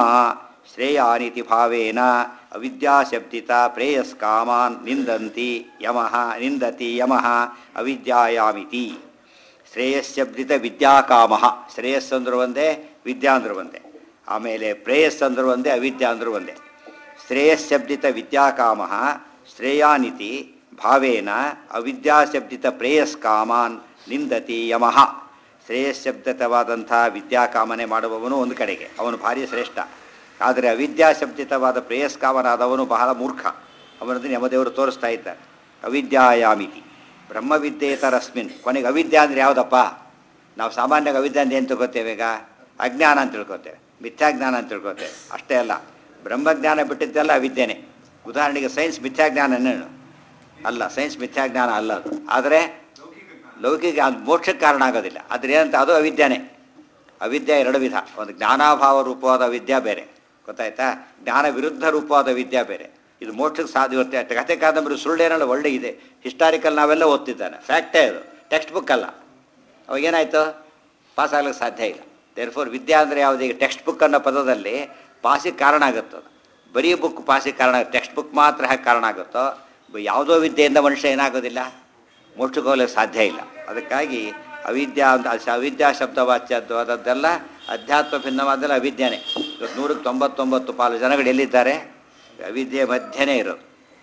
ಶ್ರೇಯಾನಿತಿ ಭಾವೇನ ಅವಿದ್ಯಾಶಬ್ದಿತ ಪ್ರೇಯಸ್ಕಾಮಾನ್ ನಿಂದಂತಿ ಯಮಃ ನಿಂದತಿ ಯಮಃ ಅವಿದ್ಯಾಯಾಮಿತಿ ಶ್ರೇಯಶ್ಶಬ್ದಿತ ವಿದ್ಯಾಕಾಮ ಶ್ರೇಯಸ್ ಅಂದ್ರು ಒಂದೇ ವಿದ್ಯಾ ಅಂದ್ರು ಒಂದೇ ಆಮೇಲೆ ಪ್ರೇಯಸ್ ಅಂದ್ರು ಒಂದೇ ಅವಿದ್ಯಾ ಅಂದ್ರು ಒಂದೇ ಶ್ರೇಯಶ್ಶಬ್ದಿತ ವಿದ್ಯಾಕಾಮ ಶ್ರೇಯಾನಿತಿ ಭಾವೇನ ಅವಿದ್ಯಾಶಬ್ದಿತ ಪ್ರೇಯಸ್ಕಾಮಾನ್ ನಿಂದತಿ ಯಮಃ ಶ್ರೇಯಶಬ್ದಿತವಾದಂಥ ವಿದ್ಯಾಕಾಮನೆ ಮಾಡುವವನು ಒಂದು ಕಡೆಗೆ ಅವನು ಭಾರಿ ಶ್ರೇಷ್ಠ ಆದರೆ ಅವಿದ್ಯಾಶಬ್ದಿತವಾದ ಪ್ರೇಯಸ್ಕಾಮನಾದವನು ಬಹಳ ಮೂರ್ಖ ಅವನನ್ನು ಯಮದೇವರು ತೋರಿಸ್ತಾ ಇದ್ದಾರೆ ಅವಿದ್ಯಾಯಾಮಿತಿ ಬ್ರಹ್ಮವಿದ್ಯೇತರಸ್ಮಿನ್ ಕೊನೆಗೆ ಅವಿದ್ಯಾ ಅಂದರೆ ಯಾವುದಪ್ಪ ನಾವು ಸಾಮಾನ್ಯವಾಗಿ ಅವಿದ್ಯೆ ಅಂತ ಏನು ತಿಳ್ಕೊತೇವೆ ಈಗ ಅಜ್ಞಾನ ಅಂತ ತಿಳ್ಕೊತೇವೆ ಮಿಥ್ಯಾಜ್ಞಾನ ಅಂತ ತಿಳ್ಕೊತೇವೆ ಅಷ್ಟೇ ಅಲ್ಲ ಬ್ರಹ್ಮಜ್ಞಾನ ಬಿಟ್ಟಿದ್ದೆಲ್ಲ ಅವಿದ್ಯೆನೆ ಉದಾಹರಣೆಗೆ ಸೈನ್ಸ್ ಮಿಥ್ಯಾಜ್ಞಾನನೇನು ಅಲ್ಲ ಸೈನ್ಸ್ ಮಿಥ್ಯಾಜ್ಞಾನ ಅಲ್ಲ ಅದು ಆದರೆ ಲೌಕಿಕ ಅದು ಮೋಕ್ಷಕ್ಕೆ ಕಾರಣ ಆಗೋದಿಲ್ಲ ಅದ್ರ ಏನಂತ ಅದು ಅವಿದ್ಯಾನೆ ಅವಿದ್ಯೆ ಎರಡು ವಿಧ ಒಂದು ಜ್ಞಾನಾಭಾವ ರೂಪವಾದ ವಿದ್ಯಾ ಬೇರೆ ಗೊತ್ತಾಯ್ತಾ ಜ್ಞಾನ ವಿರುದ್ಧ ರೂಪವಾದ ವಿದ್ಯಾ ಬೇರೆ ಇದು ಮೋಕ್ಷಕ್ಕೆ ಸಾಧ್ಯ ಇರುತ್ತೆ ಕಥೆ ಕಾದಂಬರಿ ಸುಳ್ಳೇನಲ್ಲ ಒಳ್ಳೆ ಇದೆ ಹಿಸ್ಟಾರಿಕಲ್ ನಾವೆಲ್ಲ ಓದ್ತಿದ್ದಾನೆ ಫ್ಯಾಕ್ಟೇ ಅದು ಟೆಕ್ಸ್ಟ್ ಬುಕ್ ಅಲ್ಲ ಅವಾಗೇನಾಯಿತು ಪಾಸ್ ಆಗ್ಲಿಕ್ಕೆ ಸಾಧ್ಯ ಇಲ್ಲ ದೇರ್ ಫೋರ್ ವಿದ್ಯಾ ಅಂದರೆ ಯಾವುದು ಈಗ ಟೆಕ್ಸ್ಟ್ ಬುಕ್ ಅನ್ನೋ ಪದದಲ್ಲಿ ಪಾಸಿಗೆ ಕಾರಣ ಆಗುತ್ತದು ಬರೀ ಬುಕ್ ಪಾಸಿಗೆ ಕಾರಣ ಟೆಕ್ಸ್ಟ್ ಬುಕ್ ಮಾತ್ರ ಹೇಗೆ ಕಾರಣ ಆಗುತ್ತೋ ಬ- ಯಾವುದೋ ವಿದ್ಯೆಯಿಂದ ಮನುಷ್ಯ ಏನಾಗೋದಿಲ್ಲ ಮೋಕ್ಷಕ್ಕೆ ಹೋಗ್ಲಿಕ್ಕೆ ಸಾಧ್ಯ ಇಲ್ಲ ಅದಕ್ಕಾಗಿ ಅವಿದ್ಯಾ ಅಂತ ಅಸ- ಅವಿದ್ಯಾ ಶಬ್ದವಾಚ್ಯವಾದದ್ದೆಲ್ಲ ಅಧ್ಯಾತ್ಮ ಭಿನ್ನವಾದಲ್ಲ ಅವಿದ್ಯಾನೇ ಇವತ್ತು ನೂರಕ್ಕೆ ತೊಂಬತ್ತೊಂಬತ್ತು ಪಾಲು ಜನಗಳು ಎಲ್ಲಿದ್ದಾರೆ ಅವಿದ್ಯೆ ಮಧ್ಯನೇ ಇರೋದು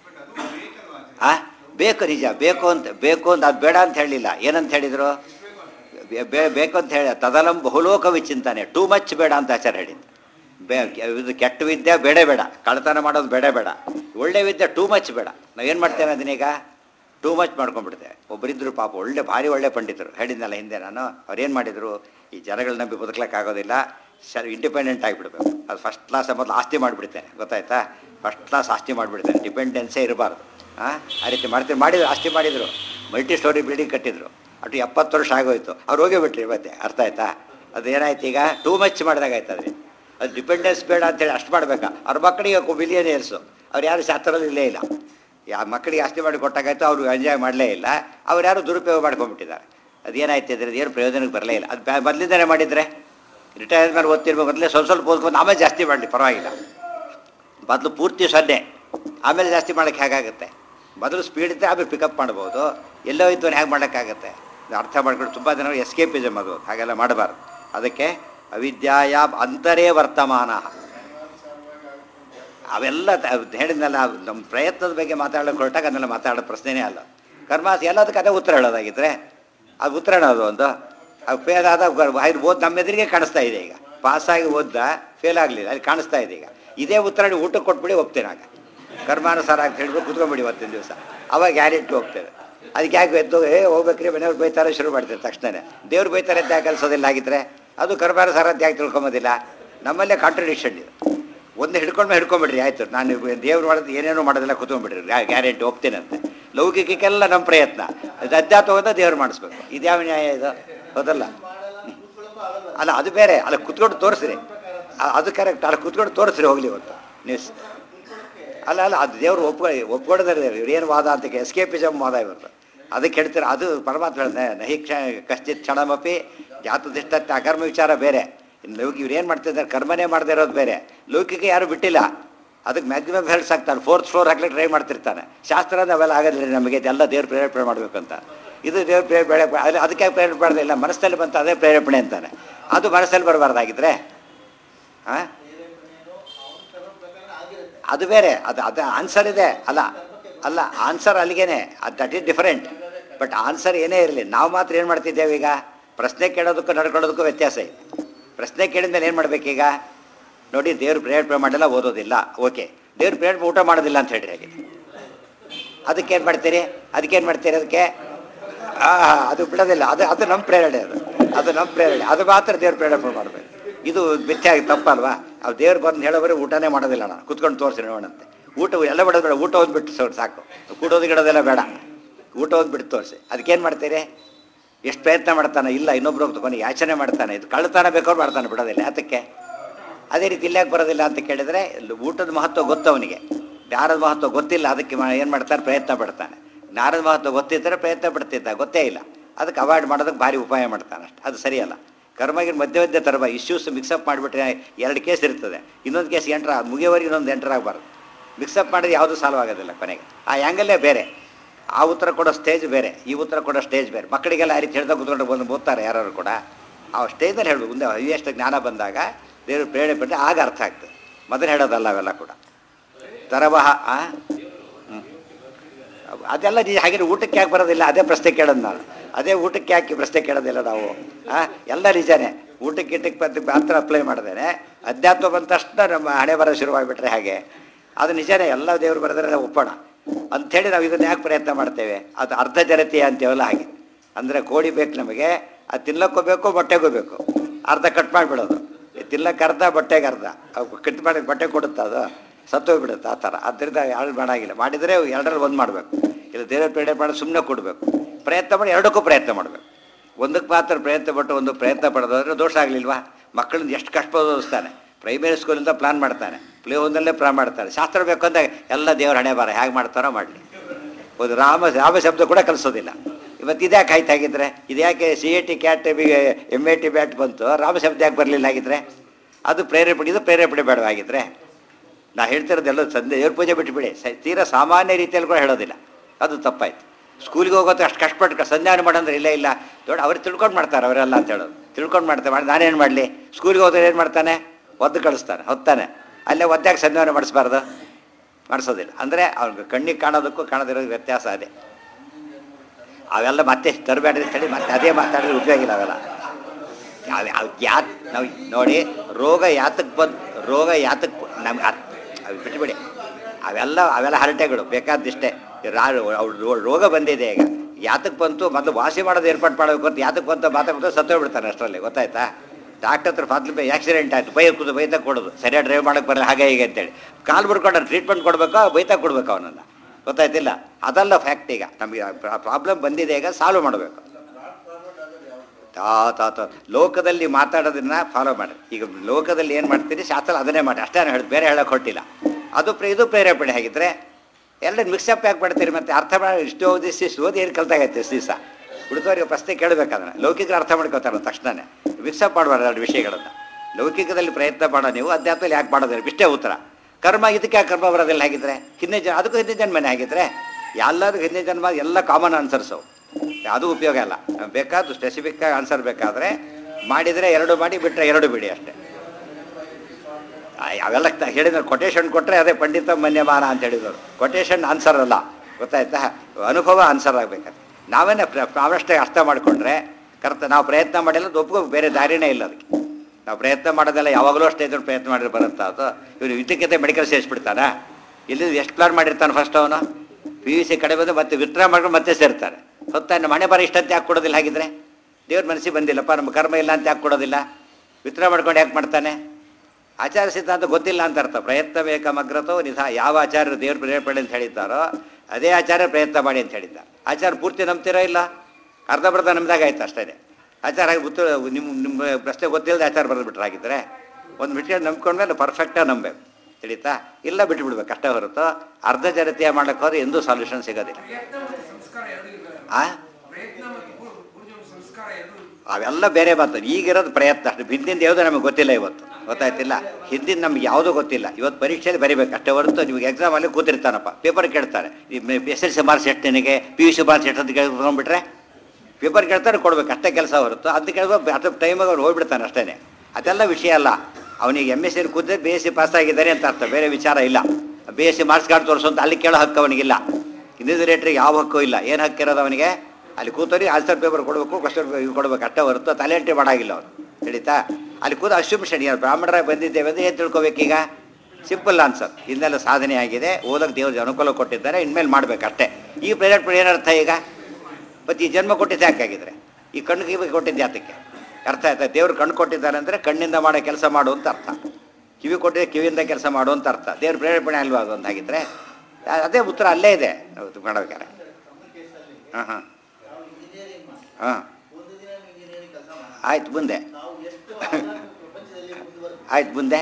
ಆ ಬೇಕು ನಿಜ ಬೇಕು ಅಂತ ಬೇಕು ಅಂತ ಅದು ಬೇಡ ಅಂತ ಹೇಳಿಲ್ಲ ಏನಂತ ಹೇಳಿದರು ಬೇ- ಬೇ- ಬೇಕು ಅಂತ ಹೇಳಿ ತದಲಂ ಬಹುಲೋಕ ವಿಚಿಂತಾನೆ ಟೂ ಮಚ್ ಬೇಡ ಅಂತ ಆಚಾರ ಹೇಳಿದ್ದು ಬೇ ಇದು ಕೆಟ್ಟ ವಿದ್ಯೆ ಬೇಡ ಬೇಡ ಕಳ್ತನ ಮಾಡೋದು ಬೇಡ ಬೇಡ ಒಳ್ಳೆ ವಿದ್ಯೆ ಟೂ ಮಚ್ ಬೇಡ ನಾವೇನು ಮಾಡ್ತೇವೆ ಅದನ್ನೀಗ ಟೂ ಮಚ್ ಮಾಡ್ಕೊಂಡ್ಬಿಡ್ತೇವೆ ಒಬ್ಬರಿದ್ದರು ಪಾಪ ಒಳ್ಳೆ ಭಾರಿ ಒಳ್ಳೆ ಪಂಡಿತರು ಹೇಳಿದ್ನಲ್ಲ ಹಿಂದೆ ನಾನು ಅವ್ರೇನು ಮಾಡಿದರು ಈ ಜನಗಳ ನಂಬಿ ಬದುಕಲಿಕ್ಕಾಗೋದಿಲ್ಲ ಶ ಇಂಡಿಪೆಂಡೆಂಟ್ ಆಗಿಬಿಡ್ಬೇಕು ಅದು ಫಸ್ಟ್ ಕ್ಲಾಸ್ ಮೊದಲು ಆಸ್ತಿ ಮಾಡಿಬಿಡ್ತೇನೆ ಗೊತ್ತಾಯ್ತಾ ಫಸ್ಟ್ ಕ್ಲಾಸ್ ಆಸ್ತಿ ಮಾಡಿಬಿಡ್ತೇನೆ ಡಿಪೆಂಡೆನ್ಸೇ ಇರಬಾರ್ದು ಹಾಂ ಆ ರೀತಿ ಮಾಡ್ತೀವಿ ಮಾಡಿದ್ರು ಆಸ್ತಿ ಮಾಡಿದರು ಮಲ್ಟಿ ಸ್ಟೋರಿ ಬಿಲ್ಡಿಂಗ್ ಕಟ್ಟಿದ್ರು ಅటు ಎಪ್ಪತ್ತು ವರ್ಷ ಆಗೋಯ್ತು ಅವ್ರು ಹೋಗೇ ಬಿಟ್ರಿ ಮತ್ತೆ ಅರ್ಥ ಆಯ್ತಾ ಅದು ಏನಾಯ್ತು ಈಗ ಟೂ ಮಚ್ ಮಾಡಿದಾಗ ಆಯ್ತದ್ರಿ ಅದು ಡಿಪೆಂಡೆನ್ಸ್ ಬೇಡ ಅಂತೇಳಿ ಅಷ್ಟು ಮಾಡಬೇಕಾ ಅವ್ರ ಮಕ್ಕಳಿಗೆ ಬಿಲಿಯನೇರ್ಸು ಅವ್ರು ಯಾರು ಶಾಸ್ತ್ರದಲ್ಲಿ ಇಲ್ಲೇ ಇಲ್ಲ ಯಾ ಮಕ್ಕಳಿಗೆ ಆಸ್ತಿ ಮಾಡಿ ಕೊಟ್ಟಾಗಾಯ್ತು ಅವರು ಎಂಜಾಯ್ ಮಾಡಲೇ ಇಲ್ಲ ಅವ್ರು ಯಾರು ದುರುಪಯೋಗ ಮಾಡ್ಕೊಂಡ್ಬಿಟ್ಟಿದ್ದಾರೆ ಅದೇನಾಯ್ತು ಇದ್ರೆ ಏನು ಪ್ರಯೋಜನಕ್ಕೆ ಬರಲೇ ಇಲ್ಲ ಅದು ಬ್ಯಾ- ಮೊದಲಿಂದನೇ ಮಾಡಿದರೆ ರಿಟೈರ್ ಮೇಲೆ ಓದ್ತಿರ್ಬೇಕು ಮೊದಲೇ ಸ್ವಲ್ಪ ಸ್ವಲ್ಪ ಓದ್ಕೊಂಡು ಆಮೇಲೆ ಜಾಸ್ತಿ ಮಾಡಲಿ ಪರವಾಗಿಲ್ಲ ಮೊದಲು ಪೂರ್ತಿ ಸೊನ್ನೆ ಆಮೇಲೆ ಜಾಸ್ತಿ ಮಾಡೋಕ್ಕೆ ಹೇಗಾಗುತ್ತೆ ಮೊದಲು ಸ್ಪೀಡ್ ಇದ್ದರೆ ಆಮೇಲೆ ಪಿಕಪ್ ಮಾಡ್ಬೋದು ಎಲ್ಲೋ ಇದ್ದವನು ಹೇಗೆ ಮಾಡೋಕ್ಕಾಗತ್ತೆ ಇದು ಅರ್ಥ ಮಾಡ್ಕೊಂಡು ತುಂಬ ಜನ ಎಸ್ಕೇಪಿಸಮ್ ಅದು ಹಾಗೆಲ್ಲ ಮಾಡಬಾರ್ದು ಅದಕ್ಕೆ ಅವಿದ್ಯಾಯ ಅಂತರೇ ವರ್ತಮಾನ ಅವೆಲ್ಲ ತ- ಹೇಳಿದ್ನಲ್ಲ ನಮ್ಮ ಪ್ರಯತ್ನದ ಬಗ್ಗೆ ಮಾತಾಡೋಕೆ ಹೊರಟಾಗ ಅದನ್ನೆಲ್ಲ ಮಾತಾಡೋ ಪ್ರಶ್ನೆನೇ ಅಲ್ಲ ಕರ್ಮಾಸ ಎಲ್ಲದಕ್ಕೆ ಅದೇ ಉತ್ತರ ಹೇಳೋದಾಗಿದ್ರೆ ಅದು ಉತ್ತರ ಅದು ಒಂದು ಅದು ಫೇಲ್ ಆದ ಐದು ಓದ್ ನಮ್ಮ ಎದುರಿಗೆ ಕಾಣಿಸ್ತಾ ಇದೆ ಈಗ ಪಾಸಾಗಿ ಓದ್ದ ಫೇಲ್ ಆಗಲಿಲ್ಲ ಅಲ್ಲಿ ಕಾಣಿಸ್ತಾ ಇದೆ ಈಗ ಇದೇ ಉತ್ತರ ನೀವು ಊಟಕ್ಕೆ ಕೊಟ್ಬಿಡಿ ಹೋಗ್ತೇನೆ ಆಗ ಕರ್ಮಾನುಸಾರ ಅಂತ ಹೇಳ್ಬಿಟ್ಟು ಕುತ್ಕೊಂಡ್ಬಿಡಿ ಇವತ್ತಿನ ದಿವಸ ಅವಾಗ ಗ್ಯಾರಂಟಿ ಹೋಗ್ತೇವೆ ಅದಕ್ಕೆ ಯಾಕೆ ಎದ್ದು ಏ ಹೋಗ್ಬೇಕ್ರಿ ಮನೆಯವ್ರು ಬೈತಾರೆ ಶುರು ಮಾಡ್ತಾರೆ ತಕ್ಷಣ ದೇವ್ರು ಬೈತಾರೆ ಅಂತ ಯಾಕೆ ಕಲ್ಸೋದಿಲ್ಲ ಆಗಿದ್ರೆ ಅದು ಕರ್ಮಾನುಸಾರ ಅಂತ ಯಾಕೆ ತಿಳ್ಕೊಂಬೋದಿಲ್ಲ ನಮ್ಮಲ್ಲೇ ಕಾಂಟ್ರಡಿಕ್ಷನ್ ಇದೆ ಒಂದು ಹಿಡ್ಕೊಂಡ್ಮೇಲೆ ಹಿಡ್ಕೊಂಬಿಡ್ರಿ ಆಯ್ತು ನಾನು ದೇವ್ರು ಮಾಡೋದು ಏನೇನೋ ಮಾಡೋದಿಲ್ಲ ಕುತ್ಕೊಂಡ್ಬಿಡ್ರಿ ಗ್ಯಾರಂಟಿ ಹೋಗ್ತೇನೆ ಅಂತ ಲೌಕಿಕಕ್ಕೆಲ್ಲ ನಮ್ಮ ಪ್ರಯತ್ನ ಅದು ಅಧ್ಯಾತ್ಮ ಹೋದ ದೇವ್ರು ಮಾಡಿಸ್ಬೇಕು ಇದ್ಯಾವ ನ್ಯಾಯ ಇದು ಹೌದಲ್ಲ ಹ್ಮ್. ಅಲ್ಲ ಅದು ಬೇರೆ ಅಲ್ಲ ಕುತ್ಕೊಂಡು ತೋರಿಸ್ರಿ ಅ- ಅದು ಕರೆಕ್ಟ್ ಅಲ್ಲ ಕುತ್ಕೊಂಡು ತೋರಿಸ್ರಿ ಹೋಗ್ಲಿ ಇವತ್ತು ನೀವು ಸ್- ಅಲ್ಲ ಅಲ್ಲ ಅದು ದೇವ್ರು ಒಪ್ಕೊ ಒಪ್ಕೊಡೋದ್ರೆ ಇವ್ರು ಏನು ವಾದ ಅಂತ ಎಸ್ಕೇಪಿಸಮ್ ವಾದ ಇವ್ರದ್ದು ಅದಕ್ಕೆ ಹೇಳ್ತಾರೆ ಅದು ಪರಮಾತ್ಮ ಹೇಳಿದೆ ನಹಿ ಕ್ಷ ಕಶ್ಚಿತ್ ಕ್ಷಣಮಪಿ ಜಾತದಿಷ್ಟ ಅಕರ್ಮ ವಿಚಾರ ಬೇರೆ ಇನ್ನು ಲೌಕಿಕ ಇವ್ರು ಏನು ಮಾಡ್ತಿದ್ದಾರೆ ಕರ್ಮನೇ ಮಾಡದೇ ಇರೋದು ಬೇರೆ ಲೌಕಿಕ ಯಾರು ಬಿಟ್ಟಿಲ್ಲ ಅದಕ್ಕೆ ಮ್ಯಾಕ್ಸಿಮಮ್ ಹೆಲ್ಸ್ ಆಗ್ತಾನೆ ಫೋರ್ತ್ ಫ್ಲೋರ್ ಹಾಕ್ಲಿಕ್ಕೆ ಟ್ರೈ ಮಾಡ್ತಿರ್ತಾನೆ ಶಾಸ್ತ್ರ ಅಂದ್ರೆ ಅವೆಲ್ಲ ಆಗೋದಿಲ್ಲ ನಮಗೆ ಇದೆಲ್ಲ ದೇವ್ರ ಪ್ರೇರೇಪಣೆ ಮಾಡಬೇಕು ಅಂತ ಇದು ದೇವ್ರ ಪ್ರೇರೇಪಣೆ ಅದು ಅದಕ್ಕೆ ಪ್ರೇರೇಪಣೆ ಮಾಡೋದಿಲ್ಲ ಮನಸ್ಸಲ್ಲಿ ಬಂತು ಅದೇ ಪ್ರೇರೇಪಣೆ ಅಂತಾನೆ ಅದು ಮನಸ್ಸಲ್ಲಿ ಬರಬಾರ್ದಾಗಿದ್ರೆ ಹಾಂ ಅದು ಬೇರೆ ಅದು ಅದು ಆನ್ಸರ್ ಇದೆ ಅಲ್ಲ ಅಲ್ಲ ಆನ್ಸರ್ ಅಲ್ಲಿಗೇನೆ ಅದು that is different but answer ಏನೇ ಇರಲಿ ನಾವು ಮಾತ್ರ ಏನು ಮಾಡ್ತಿದ್ದೇವೆ ಈಗ ಪ್ರಶ್ನೆ ಕೇಳೋದಕ್ಕೂ ನಡ್ಕೊಳ್ಳೋದಕ್ಕೂ ವ್ಯತ್ಯಾಸ ಇದೆ ಪ್ರಶ್ನೆ ಕೇಳಿದ್ಮೇಲೆ ಏನು ಮಾಡ್ಬೇಕೀಗ ನೋಡಿ ದೇವ್ರು ಪ್ರೇರೇಪಣೆ ಮಾಡಿಲ್ಲ ಓದೋದಿಲ್ಲ ಓಕೆ ದೇವ್ರು ಪ್ರೇರೇಪಣೆ ಊಟ ಮಾಡೋದಿಲ್ಲ ಅಂತ ಹೇಳ್ರಿ ಹಾಗೆ ಅದಕ್ಕೇನು ಮಾಡ್ತೀರಿ ಅದಕ್ಕೇನು ಮಾಡ್ತೀರಿ ಅದಕ್ಕೆ ಆ, ಅದು ಬಿಡೋದಿಲ್ಲ ಅದು ಅದು ನಮ್ಮ ಪ್ರೇರಣೆ ಅದು ಅದು ನಮ್ಮ ಪ್ರೇರಣೆ ಅದು ಮಾತ್ರ ದೇವ್ರ ಪ್ರೇರೇಪಣೆ ಮಾಡಬೇಕು ಇದು ಮಿಥ್ಯಾಗಿ ತಪ್ಪಲ್ವಾ ಅವ್ರು ದೇವ್ರು ಬಂದು ಹೇಳೋಬರೀ ಊಟನೇ ಮಾಡೋದಿಲ್ಲ ನಾನು ಕುತ್ಕೊಂಡು ತೋರಿಸಿ ನೋಡೋಣಂತೆ ಊಟ ಎಲ್ಲ ಬಿಡೋದು ಬೇಡ ಊಟ ಓದ್ಬಿಟ್ಟು ಸರ್ ಸಾಕು ಕೂಡೋದು ಗಿಡೋದೆಲ್ಲ ಬೇಡ ಊಟ ಓದ್ಬಿಟ್ಟು ತೋರಿಸಿ ಅದಕ್ಕೇನು ಮಾಡ್ತೀರಿ ಎಷ್ಟು ಪ್ರಯತ್ನ ಮಾಡ್ತಾನೆ ಇಲ್ಲ ಇನ್ನೊಬ್ರು ಕೊನೆ ಯಾಚನೆ ಮಾಡ್ತಾನೆ ಇದು ಕಳ್ತಾನೆ ಬೇಕಾದ್ರು ಮಾಡ್ತಾನೆ ಬಿಡೋದಿಲ್ಲ ಅದಕ್ಕೆ ಅದೇ ರೀತಿ ಇಲ್ಲಾಕೆ ಬರೋದಿಲ್ಲ ಅಂತ ಕೇಳಿದರೆ ಊಟದ ಮಹತ್ವ ಗೊತ್ತು ಅವನಿಗೆ ಜ್ಞಾನದ ಮಹತ್ವ ಗೊತ್ತಿಲ್ಲ ಅದಕ್ಕೆ ಏನು ಮಾಡ್ತಾನೆ ಪ್ರಯತ್ನ ಪಡ್ತಾನೆ ಜ್ಞಾನದ ಮಹತ್ವ ಗೊತ್ತಿದ್ದರೆ ಪ್ರಯತ್ನ ಪಡ್ತಿದ್ದ ಗೊತ್ತೇ ಇಲ್ಲ ಅದಕ್ಕೆ ಅವಾಯ್ಡ್ ಮಾಡೋದಕ್ಕೆ ಭಾರಿ ಉಪಾಯ ಮಾಡ್ತಾನೆ ಅಷ್ಟು ಅದು ಸರಿಯಲ್ಲ ಕರ್ಮಗಿನ ಮಧ್ಯ ಮಧ್ಯ ತರಬ ಇಶ್ಯೂಸ್ ಮಿಕ್ಸಪ್ ಮಾಡಿಬಿಟ್ರೆ ಎರಡು ಕೇಸ್ ಇರ್ತದೆ ಇನ್ನೊಂದು ಕೇಸ್ ಎಂಟ್ರ ಮುಗಿಯೋವರೆಗೆ ಇನ್ನೊಂದು ಎಂಟರ್ ಆಗಬಾರ್ದು ಮಿಕ್ಸಪ್ ಮಾಡಿದ್ರೆ ಯಾವುದೂ ಸಾಲ್ವ್ ಆಗೋದಿಲ್ಲ ಕೊನೆಗೆ ಆ ಆ್ಯಂಗಲ್ಲೇ ಬೇರೆ ಆ ಉತ್ತರ ಕೊಡೋ ಸ್ಟೇಜ್ ಬೇರೆ ಈ ಉತ್ತರ ಕೊಡೋ ಸ್ಟೇಜ್ ಬೇರೆ ಮಕ್ಕಳಿಗೆಲ್ಲ ಆ ರೀತಿ ಹೇಳ್ದಾಗ ಕೂತ್ಕೊಂಡು ಬಂದು ಓದ್ತಾರೆ ಯಾರು ಕೂಡ ಆ ಸ್ಟೇಜಲ್ಲಿ ಹೇಳಬೇಕು ಮುಂದೆ ಹೈಯೆಸ್ಟ್ ಜ್ಞಾನ ಬಂದಾಗ ದೇವರು ಪ್ರೇರಣೆ ಪಟ್ಟರೆ ಆಗ ಅರ್ಥ ಆಗ್ತದೆ ಮೊದಲು ಹೇಳೋದಲ್ಲ ಅವೆಲ್ಲ ಕೂಡ ತರವಹ ಆ? ಹ್ಮ್. ಅದೆಲ್ಲ ನೀ ಹಾಗೆ ಊಟಕ್ಕೆ ಯಾಕೆ ಬರೋದಿಲ್ಲ ಅದೇ ಪ್ರಶ್ನೆ ಕೇಳೋದು ನಾನು ಅದೇ ಊಟಕ್ಕೆ ಯಾಕೆ ಪ್ರಶ್ನೆ ಕೇಳೋದಿಲ್ಲ ನಾವು ಆ ಎಲ್ಲ ನಿಜನೇ ಊಟಕ್ಕೆ ಇಟ್ಟಕ್ಕೆ ಬಂದು ಮಾತ್ರ ಅಪ್ಲೈ ಮಾಡಿದ್ದೇನೆ ಅಧ್ಯಾತ್ಮ ಬಂದ ತಕ್ಷಣ ನಮ್ಮ ಹಣೆ ಬರೋ ಶುರುವಾಗಿಬಿಟ್ರೆ ಹಾಗೆ ಅದು ನಿಜನೇ ಎಲ್ಲ ದೇವರು ಬರೆದ್ರೆ ಒಪ್ಪೋಣ ಅಂಥೇಳಿ ನಾವು ಇದನ್ನ ಯಾಕೆ ಪ್ರಯತ್ನ ಮಾಡ್ತೇವೆ ಅದು ಅರ್ಧ ಜನತೆಯ ಅಂತೇವಲ್ಲ ಹಾಗೆ ಅಂದರೆ ಕೋಳಿ ಬೇಕು ನಮಗೆ ಅದು ತಿನ್ನಕ್ಕೂ ಬೇಕು ಬಟ್ಟೆಗೂ ಬೇಕು ಅರ್ಧ ಕಟ್ ಮಾಡಿಬಿಡೋದು ತಿನ್ನಕ್ಕೆ ಅರ್ಧ ಬಟ್ಟೆಗೆ ಅರ್ಧ ಅವು ಕಟ್ ಮಾಡಿ ಬಟ್ಟೆ ಕೊಡುತ್ತೆ ಅದು ಸತ್ತೋಗ್ಬಿಡುತ್ತೆ ಆ ಥರ ಅದರಿಂದ ಯಾರು ಮಾಡಾಗಿಲ್ಲ ಮಾಡಿದರೆ ಎರಡರಲ್ಲಿ ಒಂದು ಮಾಡಬೇಕು ಇಲ್ಲ ದೇವ್ರ ಪ್ರೇರಣೆ ಮಾಡಿ ಸುಮ್ಮನೆ ಕೊಡಬೇಕು ಪ್ರಯತ್ನ ಮಾಡಿ ಎರಡಕ್ಕೂ ಪ್ರಯತ್ನ ಮಾಡಬೇಕು ಒಂದಕ್ಕೆ ಮಾತ್ರ ಪ್ರಯತ್ನ ಪಟ್ಟು ಒಂದು ಪ್ರಯತ್ನ ಪಡೋದಾದ್ರೆ ದೋಷ ಆಗಲಿಲ್ವಾ ಮಕ್ಕಳನ್ನ ಎಷ್ಟು ಕಷ್ಟ ಓದಿಸ್ತಾನೆ ಪ್ರೈಮರಿ ಸ್ಕೂಲಿಂದ ಪ್ಲಾನ್ ಮಾಡ್ತಾನೆ ಪ್ಲೇ ಒಂದಲ್ಲೇ ಪ್ಲಾನ್ ಮಾಡ್ತಾನೆ ಶಾಸ್ತ್ರ ಬೇಕು ಅಂತ ಎಲ್ಲ ದೇವ್ರ ಹಣೆ ಬಾರ ಹೇಗೆ ಮಾಡ್ತಾರೋ ಮಾಡಲಿ ಒಂದು ರಾಮ ರಾಮ ಶಬ್ದ ಕೂಡ ಕಲಿಸೋದಿಲ್ಲ ಇವತ್ತು ಇದ್ಯಾಕೆ ಆಯ್ತು ಹಾಗಿದ್ರೆ ಇದ್ಯಾಕೆ C A T cat M A T bat ಬಂತು ರಾಮ ಶಬ್ದ ಯಾಕೆ ಬರಲಿಲ್ಲ ಹಾಗಿದ್ರೆ ಅದು ಪ್ರೇರೇಪಣೆ ಇದು ಪ್ರೇರೇಪಣೆ ಬೇಡವಾಗಿದ್ರೆ ನಾ ಹೇಳ್ತಿರೋದೆಲ್ಲ ಸಂದೆ ದೇವ್ರ ಪೂಜೆ ಬಿಟ್ಟುಬಿಡಿ ಸ ತೀರಾ ಸಾಮಾನ್ಯ ರೀತಿಯಲ್ಲಿ ಕೂಡ ಹೇಳೋದಿಲ್ಲ ಅದು ತಪ್ಪಾಯ್ತು ಸ್ಕೂಲಿಗೆ ಹೋಗೋದು ಅಷ್ಟು ಕಷ್ಟಪಟ್ಟು ಸಂಧಾನ ಮಾಡಂದ್ರೆ ಇಲ್ಲ ಇಲ್ಲ ದೊಡ್ಡ ಅವ್ರು ತಿಳ್ಕೊಂಡು ಮಾಡ್ತಾರೆ ಅವರೆಲ್ಲ ಅಂತ ಹೇಳೋದು ತಿಳ್ಕೊಂಡು ಮಾಡ್ತಾರೆ ಮಾಡಿ ನಾನೇನು ಮಾಡಲಿ ಸ್ಕೂಲಿಗೆ ಹೋದ್ರೆ ಏನು ಮಾಡ್ತಾನೆ ಒದ್ದು ಕಳಿಸ್ತಾನೆ ಹೊತ್ತಾನೆ ಅಲ್ಲೇ ಒದ್ದಾಗಿ ಸಂಧಾನ ಮಾಡಿಸ್ಬಾರ್ದು ಮಾಡಿಸೋದಿಲ್ಲ ಅಂದರೆ ಅವ್ನಿಗೆ ಕಣ್ಣಿಗೆ ಕಾಣೋದಕ್ಕೂ ಕಾಣದಿರೋದು ವ್ಯತ್ಯಾಸ ಅದೇ ಅವೆಲ್ಲ ಮತ್ತೆ ತರಬೇಡ ಅಂತ ಹೇಳಿ ಮತ್ತೆ ಅದೇ ಮಾತಾಡಿದ್ರೆ ಉಪಯೋಗ ಇಲ್ಲ ಅವೆಲ್ಲ ಯಾವ ಯಾವ ಯಾತ್ ನಾವು ನೋಡಿ ರೋಗ ಯಾತಕ್ಕೆ ಬಂದು ರೋಗ ಯಾತಕ್ಕೆ ನಮ್ಗೆ ಅವು ಬಿಟ್ಬಿಡಿ ಅವೆಲ್ಲ ಅವೆಲ್ಲ ಹರಟೆಗಳು ಬೇಕಾದಿಷ್ಟೇ ರಾ ಅವ್ರು ರೋಗ ಬಂದಿದೆ ಈಗ ಯಾತಕ್ಕೆ ಬಂತು ಮೊದಲು ವಾಸಿ ಮಾಡೋದು ಏರ್ಪಾಡು ಮಾಡಬೇಕು ಅಂತ ಯಾತಕ್ಕೆ ಬಂತು ಮಾತಾಡ್ಬಿಟ್ಟು ಸತ್ತೋಗ್ಬಿಡ್ತಾನೆ ಅಷ್ಟರಲ್ಲಿ ಗೊತ್ತಾಯ್ತಾ ಡಾಕ್ಟರ್ ಹತ್ರ ಫಾದ್ಲು ಬೈ ಆಕ್ಸಿಡೆಂಟ್ ಆಯಿತು ಬೈ ಕೂತು ಬೈತಾ ಕೊಡೋದು ಸರಿಯಾಗಿ ಡ್ರೈವ್ ಮಾಡೋಕ್ಕೆ ಬರಲ್ಲ ಹಾಗೆ ಹೀಗೆ ಅಂತೇಳಿ ಕಾಲು ಬಿಡ್ಕೊಂಡು ಟ್ರೀಟ್ಮೆಂಟ್ ಕೊಡಬೇಕಾ ಬೈತಾ ಕೊಡ್ಬೇಕು ಅವನನ್ನು ಗೊತ್ತಾಯ್ತಿಲ್ಲ ಅದಲ್ಲ ಫ್ಯಾಕ್ಟ್ ಈಗ ನಮಗೆ ಪ್ರಾಬ್ಲಮ್ ಬಂದಿದೆ ಈಗ ಸಾಲ್ವ್ ಮಾಡಬೇಕು ತಾ ತಾ ತಾ ಲೋಕದಲ್ಲಿ ಮಾತಾಡೋದನ್ನ ಫಾಲೋ ಮಾಡಿ ಈಗ ಲೋಕದಲ್ಲಿ ಏನು ಮಾಡ್ತೀರಿ ಶಾಸ್ತ್ರ ಅದನ್ನೇ ಮಾಡಿ ಅಷ್ಟೇ ಹೇಳಿ ಬೇರೆ ಹೇಳೋಕೆ ಹೊಟ್ಟಿಲ್ಲ ಅದು ಪ್ರೇ ಇದು ಪ್ರೇರೇಪಣೆ ಆಗಿದ್ರೆ ಎಲ್ಲ ಮಿಕ್ಸಪ್ ಯಾಕೆ ಮಾಡ್ತೀರಿ ಮತ್ತೆ ಅರ್ಥ ಮಾಡಿ ಇಷ್ಟು ಓದಿಸಿ ಇಷ್ಟು ಓದಿ ಏನು ಕಲ್ತಾಗೈತೆ ಇಷ್ಟು ದಿವಸ ಹುಡುಗರಿಗೆ ಪ್ರಶ್ನೆ ಕೇಳಬೇಕಾದ್ರೆ ಲೌಕಿಕರು ಅರ್ಥ ಮಾಡ್ಕೋತಾರೆ ತಕ್ಷಣನೇ ಮಿಕ್ಸಪ್ ಮಾಡಬಾರ್ದು ಎರಡು ವಿಷಯಗಳನ್ನು ಲೌಕಿಕದಲ್ಲಿ ಪ್ರಯತ್ನ ಮಾಡೋ ನೀವು ಅಧ್ಯಾತ್ಮದಲ್ಲಿ ಯಾಕೆ ಮಾಡೋದಿಲ್ಲ ಇಷ್ಟೇ ಉತ್ತರ ಕರ್ಮ ಇದಕ್ಕೆ ಯಾಕೆ ಕರ್ಮ ಬರೋದಿಲ್ಲ ಹಾಗಿದ್ರೆ ಹಿಂದೆ ಜನ ಅದಕ್ಕೂ ಹಿಂದೆ ಜನ್ಮನೆ ಆಗಿದ್ರೆ ಎಲ್ಲದಕ್ಕೂ ಹಿಂದೆ ಜನ್ಮ ಎಲ್ಲ ಕಾಮನ್ ಆನ್ಸರ್ಸು ಅದು ಉಪಯೋಗ ಇಲ್ಲ ಬೇಕಾದ್ದು ಸ್ಪೆಸಿಫಿಕ್ ಆನ್ಸರ್ ಬೇಕಾದರೆ ಮಾಡಿದರೆ ಎರಡು ಮಾಡಿ ಬಿಟ್ಟರೆ ಎರಡು ಬಿಡಿ ಅಷ್ಟೇ ಆ, ಅವೆಲ್ಲ ತ- ಹೇಳಿದ್ರು ಕೊಟೇಶನ್ ಕೊಟ್ಟರೆ ಅದೇ ಪಂಡಿತ ಮನ್ಯಮಾನ ಅಂತ ಹೇಳಿದರು ಕೊಟೇಶನ್ ಆನ್ಸರ್ ಅಲ್ಲ ಗೊತ್ತಾಯ್ತಾ ಅನುಭವ ಆನ್ಸರ್ ಆಗಬೇಕಂತ ನಾವೇನೇ ಅವಷ್ಟೇ ಅರ್ಥ ಮಾಡಿಕೊಂಡ್ರೆ ಕರ್ತ ನಾವು ಪ್ರಯತ್ನ ಮಾಡಿಲ್ಲ ಅದು ಒಪ್ಕೋ ಬೇರೆ ದಾರಿನೇ ಇಲ್ಲ ಅದಕ್ಕೆ ನಾವು ಪ್ರಯತ್ನ ಮಾಡೋದೆಲ್ಲ ಯಾವಾಗಲೂ ಅಷ್ಟೇ ಇದ್ರು ಪ್ರಯತ್ನ ಮಾಡಿದ್ರೆ ಬರುತ್ತಾ ಅದು ಇವನು ಇದಕ್ಕಿಂತ ಮೆಡಿಕಲ್ ಸೇರಿಸ್ಬಿಡ್ತಾನ ಇಲ್ಲಿ ಎಷ್ಟು ಪ್ಲಾನ್ ಮಾಡಿರ್ತಾನೆ ಫಸ್ಟ್ ಅವನು ಪಿ ಯು ಸಿ ಕಡೆ ಬಂದು ಮತ್ತೆ ವಿತ್ಡ್ರಾ ಮಾಡ್ಕೊಂಡು ಮತ್ತೆ ಸೇರ್ತಾರೆ ಹೊತ್ತಾ ನಮ್ಮ ಮನೆ ಬರ ಇಷ್ಟಂತ ಯಾಕೆ ಕೊಡೋದಿಲ್ಲ ಹಾಗಿದ್ರೆ ದೇವ್ರ ಮನಸ್ಸಿಗೆ ಬಂದಿಲ್ಲಪ್ಪ ನಮ್ಮ ಕರ್ಮ ಇಲ್ಲ ಅಂತ ಯಾಕೆ ಕೊಡೋದಿಲ್ಲ ವಿತ್ಡ್ರಾ ಮಾಡ್ಕೊಂಡು ಯಾಕೆ ಮಾಡ್ತಾನೆ ಆಚಾರ ಸಿದ್ಧಾಂತ ಗೊತ್ತಿಲ್ಲ ಅಂತ ಅರ್ಥ ಪ್ರಯತ್ನ ಬೇಕಮಗ್ರತೋ ನಿಧಾ ಯಾವ ಆಚಾರ್ಯರು ದೇವ್ರ ಪ್ರೇರೇಪಣೆ ಅಂತ ಹೇಳಿದ್ದಾರೋ ಅದೇ ಆಚಾರ್ಯ ಪ್ರಯತ್ನ ಮಾಡಿ ಅಂತ ಹೇಳಿದ್ದಾರೆ ಆಚಾರ ಪೂರ್ತಿ ನಂಬ್ತೀರೋ ಇಲ್ಲ ಅರ್ಧ ಬರ್ಧ ನಮ್ದಾಗ ಆಯ್ತು ಅಷ್ಟೇ ಆಚಾರ ಹಾಗೆ ಗೊತ್ತು ನಿಮ್ಮ ನಿಮ್ಮ ಪ್ರಶ್ನೆ ಗೊತ್ತಿಲ್ಲದೆ ಆಚಾರ ಬರೆದು ಬಿಟ್ರೆ ಹಾಗಿದ್ರೆ ಒಂದು ವಿಷಯ ನಂಬ್ಕೊಂಡ್ಮೇಲೆ ಪರ್ಫೆಕ್ಟಾಗಿ ನಂಬಬೇಕು ತಿಳಿತಾ ಇಲ್ಲ ಬಿಟ್ಟು ಬಿಡ್ಬೇಕು ಅಷ್ಟೇ ಹೊರತು ಅರ್ಧ ಜನತೆಯ ಮಾಡಕ್ಕೆ ಹೋದ್ರೆ ಎಂದೂ ಸೊಲ್ಯೂಷನ್ ಸಿಗೋದಿಲ್ಲ ಪ್ರಯತ್ನ ಮತ್ತು ಸಂಸ್ಕಾರ ಎರಡೂ ಇಲ್ಲ ಆ ಪ್ರಯತ್ನ ಮತ್ತು ಪೂ- ಪೂರ್ಜನ ಸಂಸ್ಕಾರ ಎರಡೂ ಅವೆಲ್ಲ ಬೇರೆ ಮಾತು ಈಗಿರೋದು ಪ್ರಯತ್ನ ಅಷ್ಟು ಹಿಂದಿಂದ ಯಾವುದೋ ನಮಗೆ ಗೊತ್ತಿಲ್ಲ ಇವತ್ತು ಗೊತ್ತಾಯ್ತಿಲ್ಲ ಹಿಂದಿನ ನಮ್ಗೆ ಯಾವುದೂ ಗೊತ್ತಿಲ್ಲ ಇವತ್ತು ಪರೀಕ್ಷೆಯಲ್ಲಿ ಬರಿಬೇಕು ಅಷ್ಟೇ ಹೊರತು ನಿಮಗೆ ಎಕ್ಸಾಮಲ್ಲಿ ಕೂತಿರ್ತಾನಪ್ಪ ಪೇಪರ್ ಕೇಳ್ತಾರೆ ಎಸ್ ಎಲ್ ಸಿ ಮಾರ್ಕ್ಸ್ ಎಷ್ಟು ನಿನಗೆ ಪಿ ಯು ಸಿ ಮಾರ್ಕ್ಸ್ ಎಷ್ಟು ಅಂತ ಕೇಳ್ಕೊಂಡ್ಬಿಟ್ರೆ ಪೇಪರ್ ಕೇಳ್ತಾರೆ ಕೊಡ್ಬೇಕು ಅಷ್ಟೇ ಕೆಲಸ ಹೊರತು ಅದು ಕೇಳ್ಬೇಕು ಅದು ಟೈಮಾಗ ಅವ್ನು ಹೋಗ್ಬಿಡ್ತಾನೆ ಅಷ್ಟೇ ಅದೆಲ್ಲ ವಿಷಯ ಅಲ್ಲ ಅವನಿಗೆ ಎಮ್ ಎಸ್ ಸಿ ಕೂತಿದ್ರೆ ಬಿ ಎಸ್ ಸಿ ಪಾಸ್ ಆಗಿದ್ದಾರೆ ಅಂತ ಅರ್ಥ ಬೇರೆ ವಿಚಾರ ಇಲ್ಲ B S C marks card ತೋರಿಸು ಅಂತ ಅಲ್ಲಿ ಕೇಳೋ ಹಕ್ಕು ಅವನಿಗಿಲ್ಲ ಇನ್ವಿಜಿಲೇಟ್ರಿಗೆ ಯಾವ ಹಕ್ಕು ಇಲ್ಲ ಏನು ಹಕ್ಕಿರೋದು ಅವನಿಗೆ ಅಲ್ಲಿ ಕೂತವ್ರಿಗೆ ಆನ್ಸರ್ ಪೇಪರ್ ಕೊಡಬೇಕು ಕ್ವಶನ್ ಇದು ಕೊಡಬೇಕು ಅಷ್ಟೇ ಹೊರತು ತಲೆಂಟ್ರಿ ಮಾಡಾಗಿಲ್ಲ ಅವನು ತಿಳಿತಾ ಅಲ್ಲಿ ಕೂತು ಅಸ್ಯೂಮ್ಷನ್ ಏನು ಬ್ರಾಹ್ಮಣರ ಬಂದಿದ್ದೇವೆ ಅಂತ ಏನು ತಿಳ್ಕೊಬೇಕೀಗ ಸಿಂಪಲ್ ಆನ್ಸರ್ ಹಿಂದೆಲ್ಲ ಸಾಧನೆ ಆಗಿದೆ ಓದಕ್ಕೆ ದೇವ್ರ ಅನುಕೂಲ ಕೊಟ್ಟಿದ್ದಾರೆ ಇನ್ಮೇಲೆ ಮಾಡ್ಬೇಕು ಅಷ್ಟೇ ಈ ಪ್ರೇರೇಟ್ ಏನರ್ಥ ಈಗ ಮತ್ತು ಈ ಜನ್ಮ ಕೊಟ್ಟಿದ್ದು ಯಾಕಾಗಿದ್ರೆ ಈ ಕಣ್ಣು ಕಿವಿ ಕೊಟ್ಟಿದ್ದು ಯಾತಕ್ಕೆ ಅರ್ಥ ಆಯ್ತಾ ದೇವ್ರು ಕಣ್ಣು ಕೊಟ್ಟಿದ್ದಾರೆ ಅಂದರೆ ಕಣ್ಣಿಂದ ಮಾಡೋ ಕೆಲಸ ಮಾಡು ಅಂತ ಅರ್ಥ ಕಿವಿ ಕೊಟ್ಟಿದ್ರೆ ಕಿವಿಯಿಂದ ಕೆಲಸ ಮಾಡು ಅಂತ ಅರ್ಥ ದೇವ್ರ ಪ್ರೇರೇಪಣೆ ಅಲ್ವಾ ಅದು ಅಂತ ಹಾಗಿದ್ರೆ ಅ- ಅದೇ ಉತ್ತರ ಅಲ್ಲೇ ಇದೆ ನಾವು ಇದು ಮಾಡ್ಬೇಕಾರೆ ಹಾಂ ಹಾಂ ಹಾಂ ಆಯ್ತು ಮುಂದೆ ಆಯ್ತು ಮುಂದೆ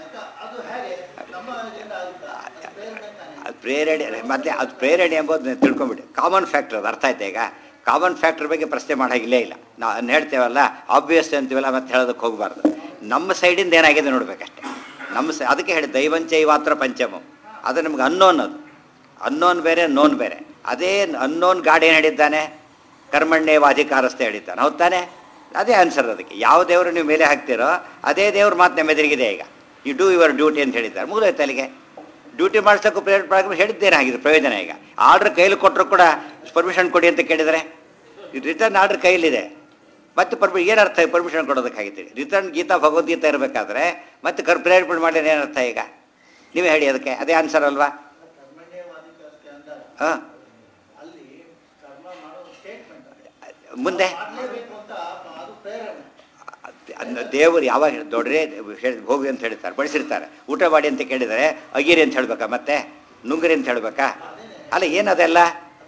ಅದು ಪ್ರೇರಣೆ ಮತ್ತೆ ಅದು ಪ್ರೇರಣೆ ಎಂಬುದು ತಿಳ್ಕೊಂಬಿಡಿ ಕಾಮನ್ ಫ್ಯಾಕ್ಟರ್ ಅದು ಅರ್ಥ ಆಯ್ತಾ ಈಗ ಕಾಮನ್ ಫ್ಯಾಕ್ಟರ್ ಬಗ್ಗೆ ಪ್ರಶ್ನೆ ಮಾಡೋಂಗಿಲ್ಲೇ ಇಲ್ಲ ನಾವು ಹೇಳ್ತೇವಲ್ಲ ಆಬ್ವಿಯಸ್ ಅಂತೀವಲ್ಲ ಮತ್ತೆ ಹೇಳೋದಕ್ಕೆ ಹೋಗಬಾರ್ದು ನಮ್ಮ ಸೈಡಿಂದ ಏನಾಗಿದೆ ನೋಡ್ಬೇಕಷ್ಟೆ ನಮ್ಮ ಸೈ ಅದಕ್ಕೆ ಹೇಳಿ ದೈವಂಚೈವಾತ್ರ ಪಂಚಮಂ ಅದು ನಮ್ಗೆ ಅನ್ನೋನ್ ಅದು ಅನ್ನೋನ್ ಬೇರೆ ನೋನ್ ಬೇರೆ ಅದೇ ಅನ್ನೋನ್ ಗಾಡಿ ಏನು ಹೇಳಿದ್ದಾನೆ ಕರ್ಮಣ್ಯೇವ ಅಧಿಕಾರಸ್ಥ ಹೇಳಿದ್ದಾನೆ ಹೌದ್ ತಾನೆ ಅದೇ ಆನ್ಸರ್ ಅದಕ್ಕೆ ಯಾವ ದೇವರು ನೀವು ಮೇಲೆ ಹಾಕ್ತೀರೋ ಅದೇ ದೇವ್ರ ಮಾತು ನೆಮ್ಮದಿರಿಗಿದೆ ಈಗ ಯು ಡೂ ಯುವರ್ ಡ್ಯೂಟಿ ಅಂತ ಹೇಳಿದ್ದಾರೆ ಮುಗಿದೋಯ್ತು ಅಲ್ಲಿಗೆ ಡ್ಯೂಟಿ ಮಾಡಿಸೋಕ್ಕೂ ಪ್ರೇರಣೆ ಪ್ರಾರಂಭ ಹೇಳಿದ್ದೇನಾಗಿದೆ ಪ್ರಯೋಜನ ಈಗ ಆರ್ಡ್ರ್ ಕೈಲಿ ಕೊಟ್ಟರು ಕೂಡ ಪರ್ಮಿಷನ್ ಕೊಡಿ ಅಂತ ಕೇಳಿದರೆ ರಿಟರ್ನ್ ಆರ್ಡ್ರ್ ಕೈಲಿದೆ ಮತ್ತೆ ಪರ್ಮಿ ಏನರ್ಥ ಪರ್ಮಿಷನ್ ಕೊಡೋದಕ್ಕಾಗಿತ್ತು ರಿಟರ್ನ್ ಗೀತಾ ಭಗವದ್ಗೀತಾ ಇರಬೇಕಾದ್ರೆ ಮತ್ತೆ ಕರ್ ಪ್ರೇರೇಪಣೆ ಮಾಡಿ ಏನರ್ಥ ಈಗ ನೀವೇ ಹೇಳಿ ಅದಕ್ಕೆ ಅದೇ ಆನ್ಸರ್ ಅಲ್ವಾ ಹಾಂ ಮುಂದೆ ಅದ್ನ ದೇವರು ಯಾವಾಗ ಹೇಳಿ- ದೊಡ್ಡರೇ ಹೇಳಿ ಹೋಗಿ ಅಂತ ಹೇಳ್ತಾರೆ ಬಡಿಸಿರ್ತಾರೆ ಊಟ ಮಾಡಿ ಅಂತ ಕೇಳಿದರೆ ಅಗಿರಿ ಅಂತ ಹೇಳ್ಬೇಕಾ ಮತ್ತೆ ನುಂಗ್ರಿ ಅಂತ ಹೇಳ್ಬೇಕಾ ಅಲ್ಲ ಏನದೆಲ್ಲ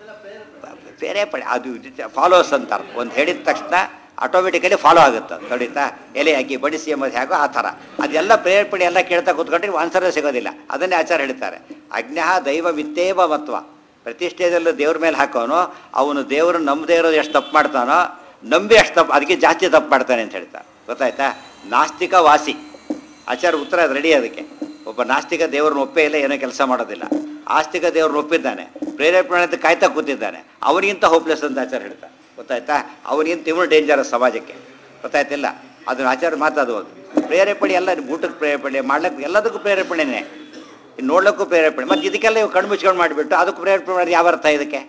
ಬೇರೆ ಪಡೆ ಅದು ಫಾಲೋಸ್ ಅಂತ ಅರ್ಥ ಒಂದು ಹೇಳಿದ ತಕ್ಷಣ ಆಟೋಮೆಟಿಕಲಿ ಫಾಲೋ ಆಗುತ್ತೆ ಅದು ನೋಡಿತಾ ಎಲೆ ಹಾಕಿ ಬಡಿಸಿ ಎಂಬುದು ಹೇಗೋ ಆ ಥರ ಅದೆಲ್ಲ ಪ್ರೇರೇಪಣೆ ಎಲ್ಲ ಕೇಳ್ತಾ ಕೂತ್ಕೊಂಡ್ರೆ ಆನ್ಸರೇ ಸಿಗೋದಿಲ್ಲ ಅದನ್ನೇ ಆಚಾರ ಹೇಳ್ತಾರೆ ಅಜ್ಞ ದೈವ ಮಿತ್ತೇವ ಮತ್ವ ಪ್ರತಿಷ್ಠೆಯಲ್ಲೂ ದೇವ್ರ ಮೇಲೆ ಹಾಕೋನು ಅವನು ದೇವರು ನಂಬದೇ ಇರೋದು ಎಷ್ಟು ತಪ್ಪು ಮಾಡ್ತಾನೋ ನಂಬಿ ಅಷ್ಟು ತಪ್ಪು ಅದಕ್ಕೆ ಜಾಸ್ತಿ ತಪ್ಪು ಮಾಡ್ತಾನೆ ಅಂತ ಹೇಳ್ತಾರೆ ಗೊತ್ತಾಯ್ತಾ ನಾಸ್ತಿಕ ವಾಸಿ ಆಚಾರ ಉತ್ತರ ರೆಡಿ ಅದಕ್ಕೆ ಒಬ್ಬ ನಾಸ್ತಿಕ ದೇವ್ರನ್ನ ಒಪ್ಪೇ ಇಲ್ಲ ಏನೋ ಕೆಲಸ ಮಾಡೋದಿಲ್ಲ ಆಸ್ತಿಕ ದೇವ್ರನ್ನ ಒಪ್ಪಿದ್ದಾನೆ ಪ್ರೇರೇಪಣೆ ಅಂತ ಕಾಯ್ತಾ ಕೂತಿದ್ದಾನೆ ಅವನಿಗಿಂತ ಹೋಪ್ಲೆಸ್ ಅಂತ ಆಚಾರ ಹೇಳ್ತಾರೆ ಗೊತ್ತಾಯ್ತಾ ಅವನಿಗಿಂತ ಇವನು ಡೇಂಜರಸ್ ಸಮಾಜಕ್ಕೆ ಗೊತ್ತಾಯ್ತಿಲ್ಲ ಅದನ್ನ ಆಚಾರ ಮಾತಾಡೋದು ಪ್ರೇರೇಪಣೆ ಎಲ್ಲ ಊಟಕ್ಕೆ ಪ್ರೇರೇಪಣೆ ಮಾಡ್ಲಿಕ್ಕೆ ಎಲ್ಲದಕ್ಕೂ ಪ್ರೇರೇಪಣೆನೇ ಇನ್ನು ನೋಡ್ಲಿಕ್ಕೂ ಪ್ರೇರೇಪಣೆ ಮತ್ತು ಇದಕ್ಕೆಲ್ಲ ಇವು ಕಣ್ಣು ಮುಚ್ಕೊಂಡು ಮಾಡಿಬಿಟ್ಟು ಅದಕ್ಕೂ ಪ್ರೇರೇಪಣೆ ಮಾಡೋದು ಯಾವ ಅರ್ಥ ಇದಕ್ಕೆ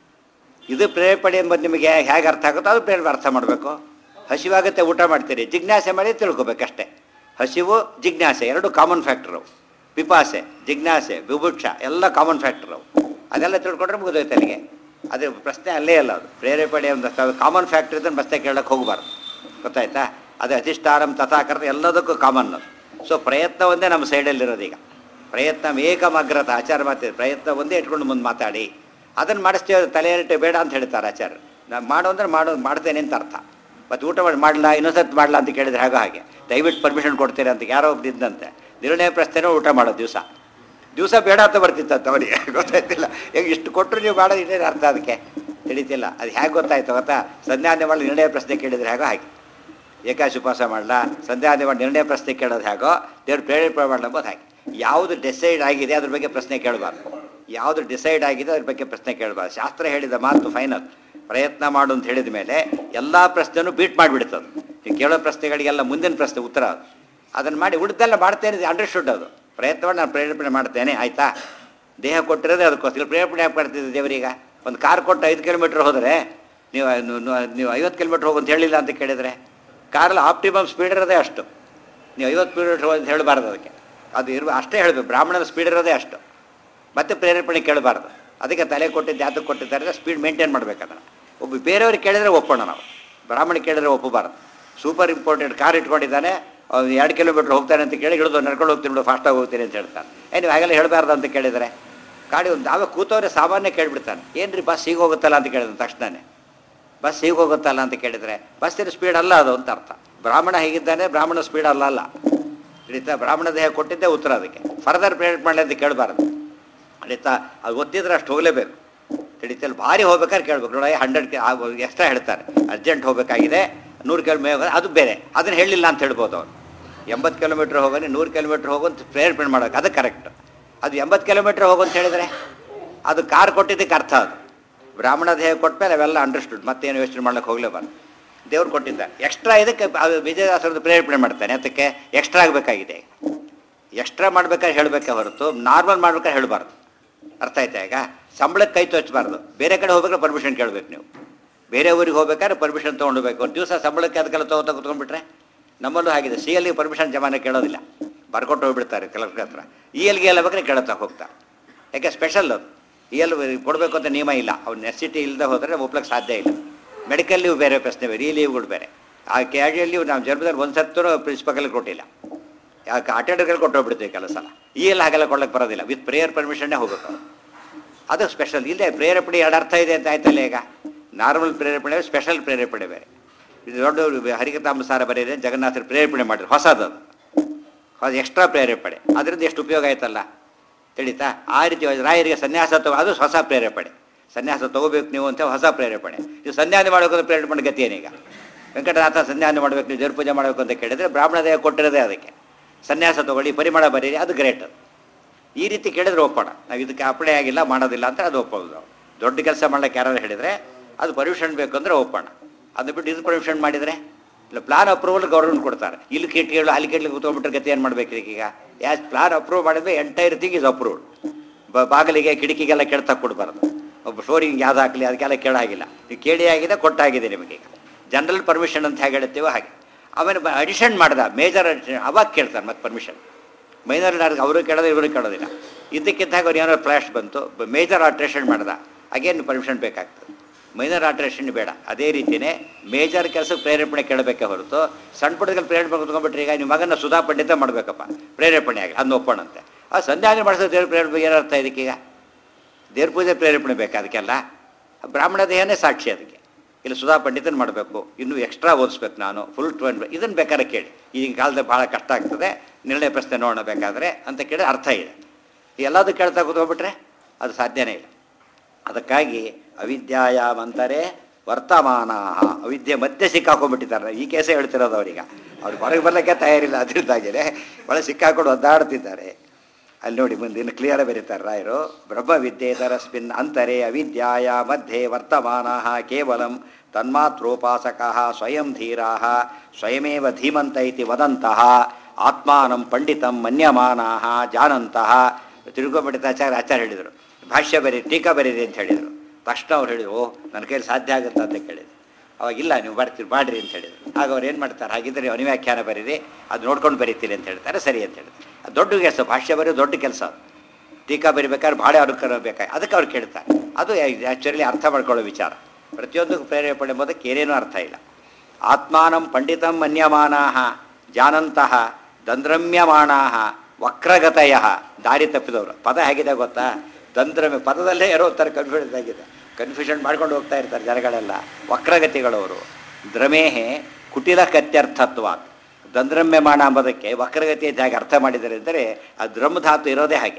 ಇದು ಪ್ರೇರೇಪಣೆ ಎಂಬುದು ನಿಮಗೆ ಹೇಗೆ ಅರ್ಥ ಆಗುತ್ತೋ ಅದು ಪ್ರೇರಣೆ ಅರ್ಥ ಮಾಡಬೇಕು ಹಸಿವಾಗುತ್ತೆ ಊಟ ಮಾಡ್ತೀರಿ ಜಿಜ್ಞಾಸೆ ಮಾಡಿ ತಿಳ್ಕೊಬೇಕಷ್ಟೇ ಹಸಿವು ಜಿಜ್ಞಾಸೆ ಎರಡು ಕಾಮನ್ ಫ್ಯಾಕ್ಟ್ರು ಪಿಪಾಸೆ ಜಿಜ್ಞಾಸೆ ವಿಭುಕ್ಷ ಎಲ್ಲ ಕಾಮನ್ ಫ್ಯಾಕ್ಟ್ರು ಅದೆಲ್ಲ ತಿಳ್ಕೊಂಡ್ರೆ ಮುಗಿದೋಯ್ತು ಅಲ್ಲಿಗೆ ಅದು ಪ್ರಶ್ನೆ ಅಲ್ಲೇ ಅಲ್ಲ ಅದು ಪ್ರೇರೇಪಣೆ ಒಂದು ಕಾಮನ್ ಫ್ಯಾಕ್ಟ್ರಿ ಇದನ್ನು ಪ್ರಶ್ನೆ ಕೇಳಕ್ಕೆ ಹೋಗಬಾರ್ದು ಗೊತ್ತಾಯ್ತಾ ಅದು ಅಧಿಷ್ಠಾನಂ ತಥಾಕರ್ತ ಎಲ್ಲದಕ್ಕೂ ಕಾಮನ್ ಸೊ ಪ್ರಯತ್ನ ಒಂದೇ ನಮ್ಮ ಸೈಡಲ್ಲಿರೋದು ಈಗ ಪ್ರಯತ್ನ ಏಕಮಗ್ರತ ಆಚಾರ ಮಾತಿದೆ ಪ್ರಯತ್ನ ಒಂದೇ ಇಟ್ಕೊಂಡು ಮುಂದೆ ಮಾತಾಡಿ ಅದನ್ನು ಮಾಡಿಸ್ತೇವೆ ತಲೆ ಇಟ್ಟು ಬೇಡ ಅಂತ ಹೇಳ್ತಾರೆ ಆಚಾರ ನಾನು ಮಾಡು ಅಂದ್ರೆ ಮಾಡೋ ಮಾಡ್ತೇನೆ ಅಂತ ಅರ್ಥ ಮತ್ತು ಊಟ ಮಾಡಿ ಮಾಡಲ್ಲ ಇನ್ನೊಂದ್ಸತಿ ಮಾಡಲ್ಲ ಅಂತ ಕೇಳಿದ್ರೆ ಹಾಗೆ ಹಾಗೆ ದಯವಿಟ್ಟು ಪರ್ಮಿಷನ್ ಕೊಡ್ತೀರಾ ಅಂತ ಯಾರೋ ಒಬ್ರು ಇದ್ದಂತೆ ನಿರ್ಣಯ ಪ್ರಶ್ನೆನೂ ಊಟ ಮಾಡೋದು ದಿವಸ ದಿವಸ ಬೇಡ ಅಂತ ಬರ್ತಿತ್ತಂತ ಅವನಿಗೆ ಗೊತ್ತಾಯ್ತಿಲ್ಲ ಈಗ ಇಷ್ಟು ಕೊಟ್ಟರು ನೀವು ಬೇಡ ಇನ್ನೇನು ಅರ್ಥ ಅದಕ್ಕೆ ತಿಳಿತಿಲ್ಲ ಅದು ಹೇಗೆ ಗೊತ್ತಾಯ್ತು ಗೊತ್ತಾ ಸಂಧ್ಯಾನೆ ಮಾಡಿ ನಿರ್ಣಯ ಪ್ರಶ್ನೆ ಕೇಳಿದ್ರೆ ಹೇಗೋ ಹಾಗೆ ಏಕಾಶಿ ಉಪವಾಸ ಮಾಡಲ್ಲ ಸಂಧ್ಯಾನೆ ಮಾಡಿ ನಿರ್ಣಯ ಪ್ರಶ್ನೆ ಕೇಳೋದು ಹೇಗೋ ದೇವ್ರು ಪ್ರೇರೇಪಣೆ ಮಾಡಲಂಬೋದು ಹಾಗೆ ಯಾವುದು ಡಿಸೈಡ್ ಆಗಿದೆ ಅದ್ರ ಬಗ್ಗೆ ಪ್ರಶ್ನೆ ಕೇಳಬಾರ್ದು ಯಾವುದು ಡಿಸೈಡ್ ಆಗಿದೆ ಅದ್ರ ಬಗ್ಗೆ ಪ್ರಶ್ನೆ ಕೇಳಬಾರ್ದು ಶಾಸ್ತ್ರ ಹೇಳಿದ ಮಾತು ಫೈನಲ್ ಪ್ರಯತ್ನ ಮಾಡು ಅಂತ ಹೇಳಿದ ಮೇಲೆ ಎಲ್ಲ ಪ್ರಶ್ನೆನೂ ಬೀಟ್ ಮಾಡಿಬಿಡ್ತದೆ ನೀವು ಕೇಳೋ ಪ್ರಶ್ನೆಗಳಿಗೆಲ್ಲ ಮುಂದಿನ ಪ್ರಶ್ನೆ ಉತ್ತರ ಅದು ಅದನ್ನು ಮಾಡಿ ಉಳಿದೆಲ್ಲ ಮಾಡ್ತೇನೆ ಅಂಡರ್ಸ್ಟುಡ್ ಅದು ಪ್ರಯತ್ನ ಮಾಡಿ ನಾನು ಪ್ರೇರೇಪಣೆ ಮಾಡ್ತೇನೆ ಆಯಿತಾ ದೇಹ ಕೊಟ್ಟಿರೋದೇ ಅದಕ್ಕೋಸ್ಕರ ಪ್ರೇರೇಪಣೆ ಯಾಕೆ ಮಾಡ್ತಿದ್ದೆ ದೇವರೀಗ ಒಂದು ಕಾರ್ ಕೊಟ್ಟು ಐದು ಕಿಲೋಮೀಟ್ರ್ ಹೋದರೆ ನೀವು ನು- ನು- ನೀವು ಐವತ್ತು ಕಿಲೋಮೀಟ್ರ್ ಹೋಗು ಅಂತ ಹೇಳಿಲ್ಲ ಅಂತ ಕೇಳಿದರೆ ಕಾರಲ್ಲಿ ಆಪ್ಟಿಮಮ್ ಸ್ಪೀಡ್ ಇರೋದೇ ಅಷ್ಟು ನೀವು ಐವತ್ತು ಕಿಲೋಮೀಟ್ರ್ ಹೋಗಿ ಅಂತ ಹೇಳಬಾರ್ದು ಅದಕ್ಕೆ ಅದು ಇರುವ ಅಷ್ಟೇ ಹೇಳಬೇಕು ಬ್ರಾಹ್ಮಣನ ಸ್ಪೀಡ್ ಇರೋದೇ ಅಷ್ಟು ಮತ್ತೆ ಪ್ರೇರೇಪಣೆ ಕೇಳಬಾರ್ದು ಅದಕ್ಕೆ ತಲೆ ಕೊಟ್ಟಿದ್ದು ಯಾತಕ್ಕೆ ಕೊಟ್ಟಿದ್ದಾರೆ ಸ್ಪೀಡ್ ಮೇಂಟೈನ್ ಮಾಡ್ಬೇಕು ಅದನ್ನು ಒಬ್ಬ ಬೇರೆಯವ್ರಿಗೆ ಕೇಳಿದರೆ ಒಪ್ಪೋಣ ನಾವು ಬ್ರಾಹ್ಮಣ ಕೇಳಿದ್ರೆ ಒಪ್ಪಬಾರ್ದು ಸೂಪರ್ ಇಂಪಾರ್ಟೆಂಟ್ ಕಾರ್ ಇಟ್ಕೊಂಡಿದ್ದಾನೆ ಅವ್ನು ಎರಡು ಕಿಲೋಮೀಟ್ರ್ ಹೋಗ್ತಾನೆ ಅಂತ ಕೇಳಿ ಹಿಡಿದು ನಡ್ಕೊಂಡು ಹೋಗ್ತೀನಿ ಬಿಡು ಫಾಸ್ಟಾಗಿ ಹೋಗ್ತೀನಿ ಅಂತ ಹೇಳ್ತಾನೆ ಏ ನೀವು ಹಾಗೆಲ್ಲ ಹೇಳಬಾರ್ದು ಅಂತ ಕೇಳಿದರೆ ಗಾಡಿ ಒಂದು ನಾವೇ ಕೂತವ್ರೆ ಸಾಮಾನ್ಯ ಕೇಳಿಬಿಡ್ತಾನೆ ಏನು ರೀ ಬಸ್ ಹೀಗೆ ಹೋಗುತ್ತಲ್ಲ ಅಂತ ಕೇಳಿದ ತಕ್ಷಣನೇ ಬಸ್ ಹೀಗೆ ಹೋಗುತ್ತಲ್ಲ ಅಂತ ಕೇಳಿದರೆ ಬಸ್ಸಿನ ಸ್ಪೀಡ್ ಅಲ್ಲ ಅದು ಅಂತ ಅರ್ಥ ಬ್ರಾಹ್ಮಣ ಹೇಗಿದ್ದಾನೆ ಬ್ರಾಹ್ಮಣ ಸ್ಪೀಡ್ ಅಲ್ಲ ಅಲ್ಲ ತಿಳಿತಾ ಬ್ರಾಹ್ಮಣ ದೇಹ ಕೊಟ್ಟಿದ್ದೇ ಉತ್ತರ ಅದಕ್ಕೆ ಫರ್ದರ್ ಪ್ರೇರೇಟ್ ಮಾಡಲಿ ಅಂತ ಕೇಳಬಾರ್ದು ತಿಳಿತಾ ಅದು ಗೊತ್ತಿದ್ರೆ ಅಷ್ಟು ಹೋಗಲೇಬೇಕು ತಿಳಿತಲ್ಲಿ ಭಾರಿ ಹೋಗ್ಬೇಕಾದ್ರೆ ಕೇಳ್ಬೇಕು ನೋಡಿ ಹಂಡ್ರೆಡ್ ಎಕ್ಸ್ಟ್ರಾ ಹೇಳ್ತಾರೆ ಅರ್ಜೆಂಟ್ ಹೋಗಬೇಕಾಗಿದೆ ನೂರು ಕಿಲೋ ಮೇ ಅದು ಬೇರೆ ಅದನ್ನು ಹೇಳಿಲ್ಲ ಅಂತ ಹೇಳ್ಬೋದು ಅವ್ರು ಎಂಬತ್ತು ಕಿಲೋಮೀಟ್ರ್ ಹೋಗೋ니 ನೂರು ಕಿಲೋಮೀಟ್ರ್ ಹೋಗು ಅಂತ ಪ್ರೇರೇಪಣೆ ಮಾಡೋಕೆ ಅದು ಕರೆಕ್ಟ್ ಅದು ಎಂಬತ್ತು ಕಿಲೋಮೀಟ್ರ್ ಹೋಗು ಅಂತ ಹೇಳಿದರೆ ಅದು ಕಾರ್ ಕೊಟ್ಟಿದ್ದಕ್ಕೆ ಅರ್ಥ ಅದು ಬ್ರಾಹ್ಮಣ ದೇಹ ಕೊಟ್ಟ ಮೇಲೆ ಅವೆಲ್ಲ ಅಂಡರ್ಸ್ಟುಡ್ ಮತ್ತೇನು ಯೋಚನೆ ಮಾಡ್ಲಿಕ್ಕೆ ಹೋಗಲೇಬಾರ್ದು ದೇವ್ರು ಕೊಟ್ಟಿದ್ದ ಎಕ್ಸ್ಟ್ರಾ ಇದಕ್ಕೆ ಅದು ವಿಜಯದಾಸರದ್ದು ಪ್ರೇರೇಪಣೆ ಮಾಡ್ತಾನೆ ಅದಕ್ಕೆ ಎಕ್ಸ್ಟ್ರಾ ಆಗಬೇಕಾಗಿದೆ ಎಕ್ಸ್ಟ್ರಾ ಮಾಡ್ಬೇಕಾದ್ರೆ ಹೇಳಬೇಕೆ ಹೊರತು ನಾರ್ಮಲ್ ಮಾಡ್ಬೇಕಾದ್ರೆ ಹೇಳಬಾರ್ದು ಅರ್ಥ ಆಯ್ತಾ ಈಗ ಸಂಬಳಕ್ಕೆ ಕೈ ತೋಚಬಾರ್ದು ಬೇರೆ ಕಡೆ ಹೋಗ್ಬೇಕಾದ್ರೆ ಪರ್ಮಿಷನ್ ಕೇಳಬೇಕು ನೀವು ಬೇರೆ ಊರಿಗೆ ಹೋಗ್ಬೇಕಾದ್ರೆ ಪರ್ಮಿಷನ್ ತೊಗೊಂಡ್ಬೇಕು ಒಂದು ದಿವಸ ಸಂಬಳಕ್ಕೆ ಅದಕ್ಕೆಲ್ಲ ತೊಗೊತ ಕುತ್ಕೊಂಡ್ಬಿಟ್ರೆ ನಮ್ಮಲ್ಲೂ ಆಗಿದೆ ಸಿ ಎಲ್ಗೆ ಪರ್ಮಿಷನ್ ಜಮಾನೆ ಕೇಳೋದಿಲ್ಲ ಬರ್ಕೊಟ್ಟು ಹೋಗ್ಬಿಡ್ತಾರೆ ಕಲೆಕ್ಟರ್ ಹತ್ರ ಇ ಎಲ್ಗೆ ಎಲ್ಲ ಬೇಕಾದ್ರೆ ಕೇಳುತ್ತಾ ಹೋಗ್ತಾ ಯಾಕೆ ಸ್ಪೆಷಲ್ ಅದು ಇ ಎಲ್ ಕೊಡಬೇಕು ಅಂತ ನಿಯಮ ಇಲ್ಲ ಅವ್ರು ನೆಸಿಟಿ ಇಲ್ಲದೆ ಹೋದರೆ ಒಪ್ಲಕ್ಕೆ ಸಾಧ್ಯ ಇಲ್ಲ ಮೆಡಿಕಲ್ ಲೀವ್ ಬೇರೆ ಪ್ರಶ್ನೆ ಬೇರೆ ಈ ಲೀವ್ಗಳು ಬೇರೆ ಆ ಕ್ಯಾಶುಯಲ್ ಲೀವ್ ನಾವು ಜನ್ಮದಲ್ಲಿ ಒಂದು ಸತ್ತರೂ ಪ್ರಿನ್ಸಿಪಲ್ಗೆ ಕೊಟ್ಟಿಲ್ಲ ಯಾಕೆ ಅಟೆಂಡರ್ಗಳು ಕೊಟ್ಟೋಗ್ಬಿಡ್ತೀವಿ ಕೆಲಸ ಈ ಎಲ್ಲ ಹಾಗೆಲ್ಲ ಕೊಡ್ಲಿಕ್ಕೆ ಬರೋದಿಲ್ಲ ವಿತ್ ಪ್ರೇಯರ್ ಪರ್ಮಿಷನ್ನೇ ಹೋಗ್ಬೇಕು ಅವ್ರು. ಅದು ಸ್ಪೆಷಲ್ ಇಲ್ಲೇ ಪ್ರೇರೇಪಣೆ ಎರಡು ಅರ್ಥ ಇದೆ ಅಂತ ಆಯ್ತಲ್ಲ ಈಗ ನಾರ್ಮಲ್ ಪ್ರೇರೇಪಣೆ ಸ್ಪೆಷಲ್ ಪ್ರೇರೇಪಣೆ ಬೇರೆ ಇದು ದೊಡ್ಡ ಹರಿಕತಾಂಬಸಾರ ಬರೆಯದೆ ಜಗನ್ನಾಥರ ಪ್ರೇರೇಪಣೆ ಮಾಡಿದ್ರು ಹೊಸದು ಅದು ಅದು ಎಕ್ಸ್ಟ್ರಾ ಪ್ರೇರೇಪಣೆ ಅದರಿಂದ ಎಷ್ಟು ಉಪಯೋಗ ಆಯ್ತಲ್ಲ ತಿಳಿತಾ ಆ ರೀತಿ ರಾಯರಿಗೆ ಸನ್ಯಾಸ ತಗೋ ಅದು ಹೊಸ ಪ್ರೇರೇಪಣೆ ಸನ್ಯಾಸ ತಗೋಬೇಕು ನೀವು ಅಂತ ಹೊಸ ಪ್ರೇರೇಪಣೆ ಇದು ಸಂಧ್ಯಾನೆ ಮಾಡಬೇಕು ಪ್ರೇರೇಪಣೆ ಗತಿ ಏನೀಗ ವೆಂಕಟನಾಥ ಸಂಧ್ಯಾನೆ ಮಾಡಬೇಕು ನೀವು ದೇವ್ರ ಪೂಜೆ ಮಾಡಬೇಕು ಅಂತ ಕೇಳಿದ್ರೆ ಬ್ರಾಹ್ಮಣ ದೇಹ ಕೊಟ್ಟಿರೋದೇ ಅದಕ್ಕೆ ಸನ್ಯಾಸ ತಗೊಳ್ಳಿ ಪರಿಮಳ ಬರೀರಿ ಅದು ಗ್ರೇಟ್ ಅದು ಈ ರೀತಿ ಕೇಳಿದ್ರೆ ಒಪ್ಪೋಣ ನಾವು ಇದಕ್ಕೆ ಅಪ್ಲೈ ಆಗಿಲ್ಲ ಮಾಡೋದಿಲ್ಲ ಅಂತ ಅದು ಒಪ್ಪೋದು ನಾವು ದೊಡ್ಡ ಕೆಲಸ ಮಾಡ್ಲಿಕ್ಕೆ ಯಾರು ಹೇಳಿದರೆ ಅದು ಪರ್ಮಿಷನ್ ಬೇಕು ಅಂದರೆ ಒಪ್ಪೋಣ ಅದು ಬಿಟ್ಟು ಇದು ಪರ್ಮಿಷನ್ ಮಾಡಿದರೆ ಇಲ್ಲ ಪ್ಲಾನ್ ಅಪ್ರೂವಲ್ ಗೌರ್ಮೆಂಟ್ ಕೊಡ್ತಾರೆ ಇಲ್ಲಿ ಕಿಟ್ಕಿಗಳು ಅಲ್ಲಿ ಕಿಟ್ಲಿಗೆ ಕೂತ್ಕೊಂಡ್ಬಿಟ್ರೆ ಗತಿ ಏನು ಮಾಡ್ಬೇಕು ಈಗ ಯಾಸ್ ಪ್ಲಾನ್ ಅಪ್ರೂವ್ ಮಾಡಿದ್ರೆ ಎಂಟೈರ್ ಥಿಂಗ್ ಇಸ್ ಅಪ್ರೂವ್ಡ್ ಬ ಬಾಗಿಲಿಗೆ ಕಿಟಕಿಗೆಲ್ಲ ಕೆಡ್ತಾ ಕೊಡಬಾರ್ದು ಒಬ್ಬ ಸ್ಟೋರಿಂಗ್ ಯಾವ್ದು ಹಾಕಲಿ ಅದಕ್ಕೆಲ್ಲ ಕೇಳಾಗಿಲ್ಲ ನೀವು ಕೇಳಿ ಆಗಿದೆ ಕೊಟ್ಟಾಗಿದೆ ನಿಮಗೆ ಜನರಲ್ ಪರ್ಮಿಷನ್ ಅಂತ ಹೇಗೆ ಹೇಳ್ತೀವೋ ಹಾಗೆ ಆಮೇಲೆ ಅಡಿಷನ್ ಮಾಡ್ದ ಮೇಜರ್ ಅಡಿಷನ್ ಅವಾಗ ಕೇಳ್ತಾರೆ ಮತ್ತೆ ಪರ್ಮಿಷನ್ ಮೈನರ್ ಅವರು ಕೇಳೋದು ಇವರು ಕೇಳೋದಿಲ್ಲ ಇದಕ್ಕಿದ್ದಾಗ ಅವ್ರು ಏನಾದ್ರು ಫ್ಲ್ಯಾಶ್ ಬಂತು ಮೇಜರ್ ಆಲ್ಟ್ರೇಷನ್ ಮಾಡ್ದ ಅಗೇನ್ ಪರ್ಮಿಷನ್ ಬೇಕಾಗ್ತದೆ ಮೈನರ್ ಆಲ್ಟ್ರೇಷನ್ ಬೇಡ ಅದೇ ರೀತಿಯೇ ಮೇಜರ್ ಕೆಲಸಕ್ಕೆ ಪ್ರೇರೇಪಣೆ ಕೇಳಬೇಕೆ ಹೊರತು ಸಣ್ಣ ಪುಟ್ಟದಲ್ಲಿ ಪ್ರೇರೇಪಣೆ ಕುತ್ಕೊಂಡ್ಬಿಟ್ರೆ ಈಗ ನಿಮ್ಮ ಮಗನ ಸುಧಾ ಪಂಡಿತ ಮಾಡಬೇಕಪ್ಪ ಪ್ರೇರೇಪಣೆ ಆಗಿ ಅದನ್ನ ಒಪ್ಪೋಣಂತೆ ಆ ಸಂಧ್ಯಾನೆ ಮಾಡಿಸೋ ದೇವ್ರ ಪ್ರೇರೇಪಣೆ ಏನರ್ಥ ಇದಕ್ಕೀಗ ದೇವ್ರ ಪೂಜೆ ಪ್ರೇರೇಪಣೆ ಬೇಕಾ ಅದಕ್ಕೆಲ್ಲ ಬ್ರಾಹ್ಮಣ ದೇಹನೇ ಸಾಕ್ಷಿ ಅದಕ್ಕೆ ಇಲ್ಲಿ ಸುಧಾ ಪಂಡಿತನ ಮಾಡಬೇಕು ಇನ್ನೂ ಎಕ್ಸ್ಟ್ರಾ ಓದಿಸ್ಬೇಕು ನಾನು ಫುಲ್ ಟ್ವೆನ್ ಇದನ್ನು ಬೇಕಾದ್ರೆ ಕೇಳಿ ಈಗಿನ ಕಾಲದಲ್ಲಿ ಭಾಳ ಕಷ್ಟ ಆಗ್ತದೆ ನಿರ್ಣಯ ಪ್ರಶ್ನೆ ನೋಡೋಣ ಬೇಕಾದರೆ ಅಂತ ಕೇಳಿ ಅರ್ಥ ಇದೆ ಎಲ್ಲದೂ ಕೇಳ್ತಾ ಕೂತ್ಕೊಂಡ್ಬಿಟ್ರೆ ಅದು ಸಾಧ್ಯನೇ ಇಲ್ಲ ಅದಕ್ಕಾಗಿ ಅವಿದ್ಯಾಯಾಮಂತರೇ ವರ್ತಮಾನ ಅವಿದ್ಯೆ ಮಧ್ಯೆ ಸಿಕ್ಕಾಕೊಂಡ್ಬಿಟ್ಟಿದ್ದಾರೆ ಈ ಕೇಸೇ ಹೇಳ್ತಿರೋದು ಅವರೀಗ ಅವ್ರಿಗೆ ಹೊರಗೆ ಬರ್ಲಿಕ್ಕೆ ತಯಾರಿಲ್ಲ ಅದರಿಂದಾಗೇ ಭಾಳ ಸಿಕ್ಕಾಕೊಂಡು ಒದ್ದಾಡ್ತಿದ್ದಾರೆ ಅಲ್ಲಿ ನೋಡಿ ಮುಂದೆ ಇನ್ನು ಕ್ಲಿಯರ್ ಬರೀತಾರೆ ರಾಯರು ಬ್ರಹ್ಮವಿದ್ಯೇತರಸ್ಮಿನ್ ಅಂತರೆ ಅವಿದ್ಯಾಯ ಮಧ್ಯೆ ವರ್ತಮಾನ ಕೇವಲಂ ತನ್ಮಾತ್ರೋಪಾಸಕ ಸ್ವಯಂ ಧೀರಾ ಸ್ವಯಮೇವ ಧೀಮಂತ ಇತಿ ವದಂತಹ ಆತ್ಮಾನಂ ಪಂಡಿತಂ ಮನ್ಯಮಾನಾ ಜಾನಂತಹ ತಿರುಗೋಪಂಡಿತಾಚಾರ್ಯ ಆಚಾರ್ಯ ಹೇಳಿದರು ಭಾಷ್ಯ ಬರೀ ಟೀಕಾ ಬರೀರಿ ಅಂತ ಹೇಳಿದರು ತಕ್ಷಣ ಅವ್ರು ಹೇಳಿದ್ರು ಓ ನನ್ನ ಕೈಲಿ ಸಾಧ್ಯ ಆಗುತ್ತಾ ಅಂತ ಕೇಳಿದ್ರು ಅವಾಗಿಲ್ಲ ನೀವು ಬರ್ತೀರಿ ಮಾಡ್ರಿ ಅಂತ ಹೇಳಿದ್ರು ಆಗ ಅವ್ರು ಏನು ಮಾಡ್ತಾರೆ ಹಾಗಿದ್ರೆ ಅನಿವ್ಯಾಖ್ಯಾನ ಬರೀರಿ ಅದು ನೋಡ್ಕೊಂಡು ಬರೀತೀರಿ ಅಂತ ಹೇಳ್ತಾರೆ ಸರಿ ಅಂತ ಹೇಳಿದ್ರು ಅದು ದೊಡ್ಡ ಕೆಲಸ ಭಾಷ್ಯ ಬರೆಯೋದು ದೊಡ್ಡ ಕೆಲಸ ಅದು ಟೀಕಾ ಬರಿಬೇಕಾದ್ರೆ ಭಾಳ ಅನುಕರ ಬೇಕಾಗಿ ಅದಕ್ಕೆ ಅವ್ರು ಕೇಳ್ತಾರೆ ಅದು ಆ್ಯಕ್ಚುಲಿ ಅರ್ಥ ಮಾಡ್ಕೊಳ್ಳೋ ವಿಚಾರ ಪ್ರತಿಯೊಂದಕ್ಕೂ ಪ್ರೇರೇಪಣೆ ಎಂಬುದಕ್ಕೆ ಏನೇನೂ ಅರ್ಥ ಇಲ್ಲ ಆತ್ಮಾನಂ ಪಂಡಿತಂ ಮನ್ಯಮಾನಾ ಜಾನಂತಹ ದಂದ್ರಮ್ಯಮಾಣಾ ವಕ್ರಗತಯ ದಾರಿ ತಪ್ಪಿದವರು ಪದ ಹೇಗಿದೆ ಗೊತ್ತಾ ದಂದ್ರಮ್ಯ ಪದದಲ್ಲೇ ಇರೋ ಥರ ಕನ್ಫ್ಯೂಷನ್ ಆಗಿದೆ ಕನ್ಫ್ಯೂಷನ್ ಮಾಡ್ಕೊಂಡು ಹೋಗ್ತಾ ಇರ್ತಾರೆ ಜನಗಳೆಲ್ಲ ವಕ್ರಗತಿಗಳವರು ದ್ರಮೇಹೆ ಕುಟಿಲ ಕತ್ಯರ್ಥತ್ವ ದಂದ್ರಮ್ಯಮಾಣ ಎಂಬುದಕ್ಕೆ ವಕ್ರಗತಿ ಅಂತ ಹೇಗೆ ಅರ್ಥ ಮಾಡಿದ್ದಾರೆ ಅಂದರೆ ಆ ಧಾತು ಇರೋದೇ ಹಾಗೆ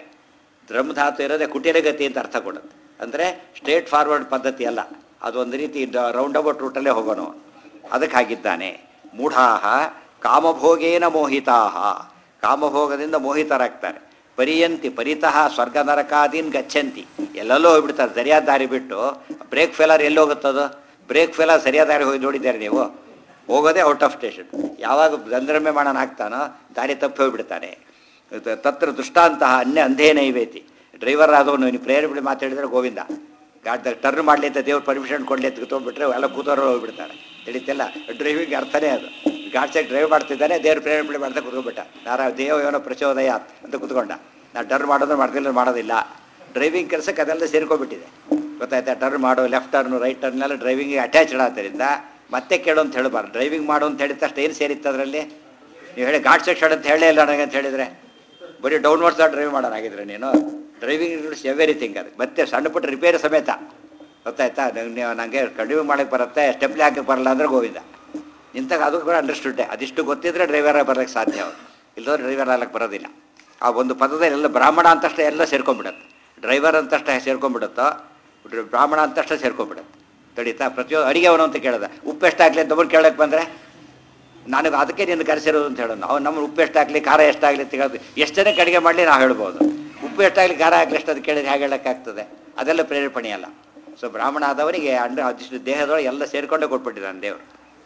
ಧಾತು ಇರೋದೇ ಕುಟಿಲಗತಿ ಅಂತ ಅರ್ಥ ಕೊಡುತ್ತೆ ಅಂದರೆ ಸ್ಟ್ರೇಟ್ ಫಾರ್ವರ್ಡ್ ಪದ್ಧತಿ ಅಲ್ಲ ಅದೊಂದು ರೀತಿ ರೌಂಡ್ ಅಬೌಟ್ ರೂಟಲ್ಲೇ ಹೋಗೋಣ ಅವನು. ಅದಕ್ಕೆ ಹಾಗಿದ್ದಾನೆ ಮೂಢಾಹ ಕಾಮಭೋಗೇನ ಮೋಹಿತಾಹ ಕಾಮಭೋಗದಿಂದ ಮೋಹಿತರಾಗ್ತಾರೆ ಪರಿಯಂತಿ ಪರಿತಃ ಸ್ವರ್ಗ ನರಕಾದೀನ್ ಗಚ್ಚಂತಿ ಎಲ್ಲೆಲ್ಲೋ ಹೋಗ್ಬಿಡ್ತಾರೆ ಸರಿಯಾದ ದಾರಿ ಬಿಟ್ಟು ಬ್ರೇಕ್ ಫೇಲರ್ ಎಲ್ಲಿ ಹೋಗುತ್ತದು ಬ್ರೇಕ್ ಫೇಲರ್ ಸರಿಯಾದ ದಾರಿ ಹೋಗಿ ನೋಡಿದ್ದಾರೆ ನೀವು ಹೋಗೋದೇ ಔಟ್ ಆಫ್ ಸ್ಟೇಷನ್ ಯಾವಾಗ ಗಂಧರ್ಮೆ ಮಾಡೋಣ ಆಗ್ತಾನೋ ದಾರಿ ತಪ್ಪಿ ಹೋಗ್ಬಿಡ್ತಾನೆ ತ- ತತ್ರ ದುಷ್ಟಾಂತಹ ಅನ್ಯ ಅಂಧೇ ನೈವೇತಿ ಡ್ರೈವರ್ ಆದವನು ನೀವು ಪ್ರೇರೇಪಣೆ ಮಾತಾಡಿದ್ರೆ ಗೋವಿಂದ ಗಾಡಿ ಟರ್ನ್ ಮಾಡಲಿ ಅಂತ ದೇವ್ರು ಪರ್ಮಿಷನ್ ಕೊಡಲಿ ಅಂತ ಕೂತ್ಕೊಂಡ್ಬಿಟ್ರೆ ಎಲ್ಲ ಕೂತವರು ಹೋಗ್ಬಿಡ್ತಾರೆ ತಿಳಿತಿಲ್ಲ ಡ್ರೈವಿಂಗ್ ಅರ್ಥನೇ ಅದು ಗಾಡಿ ಸೈಡ್ ಡ್ರೈವ್ ಮಾಡ್ತಿದ್ದಾನೆ ದೇವ್ರು ಪ್ರೇರೇಪಣೆ ಮಾಡ್ತಾ ಕೂತ್ಕೊಂಡ್ಬಿಟ್ಟ ನಾರ ದೇವ ಏನೋ ಪ್ರಚೋದಯ ಅಂತ ಕೂತ್ಕೊಂಡ ನಾನು ಟರ್ನ್ ಮಾಡೋದು ಮಾಡ್ತಿಲ್ಲ ಮಾಡೋದಿಲ್ಲ ಡ್ರೈವಿಂಗ್ ಕೆಲಸಕ್ಕೆ ಅದೆಲ್ಲ ಸೇರ್ಕೊಂಡ್ಬಿಟ್ಟಿದೆ ಗೊತ್ತಾಯ್ತಾ ಟರ್ನ್ ಮಾಡೋ ಲೆಫ್ಟ್ ಟರ್ನ್ ರೈಟ್ ಟರ್ನ್ ಎಲ್ಲ ಡ್ರೈವಿಂಗಿಗೆ ಅಟ್ಯಾಚ್ಡ್ ಆದ್ದರಿಂದ ಮತ್ತೆ ಕೇಳು ಅಂತ ಹೇಳಬಾರ್ದು ಡ್ರೈವಿಂಗ್ ಮಾಡು ಅಂತ ಹೇಳಿದ ತಕ್ಷಣ ಏನು ಸೇರಿತ್ತು ಅದರಲ್ಲಿ ನೀವು ಹೇಳಿ ಘಾಟ್ ಸೆಕ್ಷನ್ ಅಂತ ಹೇಳೇ ಇಲ್ಲ ನನಗೆ ಅಂತ ಹೇಳಿದರೆ ಬರೀ ಡೌನ್ವರ್ಡ್ಸ್ ಡ್ರೈವ್ ಮಾಡೋಣಾಗಿದ್ರೆ ನೀನು ಡ್ರೈವಿಂಗ್ ರೂಲ್ಸ್ ಎವ್ರಿಥಿಂಗ್ ಅದು ಮತ್ತೆ ಸಣ್ಣ ಪುಟ್ಟ ರಿಪೇರಿ ಸಮೇತ ಗೊತ್ತಾಯ್ತಾ ನೀವು ನನಗೆ ಕಡಿಮೆ ಮಾಡಕ್ಕೆ ಬರುತ್ತೆ ಸ್ಟೆಪ್ಲಿ ಹಾಕಕ್ಕೆ ಬರಲ್ಲ ಅಂದ್ರೆ ಗೋವಿಂದ ಇಂತಾಗ ಅದು ಕೂಡ ಅಂಡರ್ಸ್ಟುಡ್ಡೆ ಅದಿಷ್ಟು ಗೊತ್ತಿದ್ರೆ ಡ್ರೈವರ್ ಬರೋಕ್ಕೆ ಸಾಧ್ಯ ಅವರು ಇಲ್ಲದ್ರೆ ಡ್ರೈವರ್ ಆಗ್ಲಕ್ಕೆ ಬರೋದಿಲ್ಲ ಆ ಒಂದು ಪದದಲ್ಲಿ ಎಲ್ಲ ಬ್ರಾಹ್ಮಣ ಅಂತಷ್ಟೇ ಎಲ್ಲ ಸೇರ್ಕೊಂಡ್ಬಿಡುತ್ತೆ ಡ್ರೈವರ್ ಅಂತಷ್ಟೇ ಸೇರ್ಕೊಂಡ್ಬಿಡುತ್ತೋ ಡ್ರ- ಬ್ರಾಹ್ಮಣ ಅಂತಷ್ಟೇ ಸೇರ್ಕೊಂಡ್ಬಿಡುತ್ತೆ ತಡೀತಾ ಪ್ರತಿಯೊಂದು ಅಡಿಗೆ ಅವನು ಅಂತ ಕೇಳ್ದ ಉಪ್ಪು ಎಷ್ಟು ಹಾಕ್ಲಿ ಅಂತ ಒಬ್ಬರು ಕೇಳಕ್ಕೆ ಬಂದರೆ ನನಗೆ ಅದಕ್ಕೆ ನಿನ್ನ ಕರೆಸಿರೋದು ಅಂತ ಹೇಳೋದು ಅವ್ನು ನಮ್ಮ ಉಪ್ಪು ಎಷ್ಟಾಗಲಿ ಖಾರ ಎಷ್ಟಾಗಲಿ ಅಂತ ಹೇಳೋದು ಎಷ್ಟು ಜನಕ್ಕೆ ಅಡುಗೆ ಮಾಡಲಿ ನಾವು ಹೇಳ್ಬೋದು ಉಪ್ಪು ಎಷ್ಟಾಗಲಿ ಖಾರ ಆಗಲಿ ಎಷ್ಟು ಅದು ಕೇಳಿದ್ರೆ ಹೇಗೆ ಹೇಳೋಕ್ಕಾಗ್ತದೆ ಅದೆಲ್ಲ ಪ್ರೇರೇಪಣೆ ಅಲ್ಲ ಸೊ ಬ್ರಾಹ್ಮಣ ಆದವನಿಗೆ ಅಂಡ ಅದಿಷ್ಟು ದೇಹದೊಳಗೆ ಎಲ್ಲ ಸೇರಿಕೊಂಡೇ ಕೊಟ್ಬಿಟ್ಟಿದ್ದಾನೆ ದೇವರು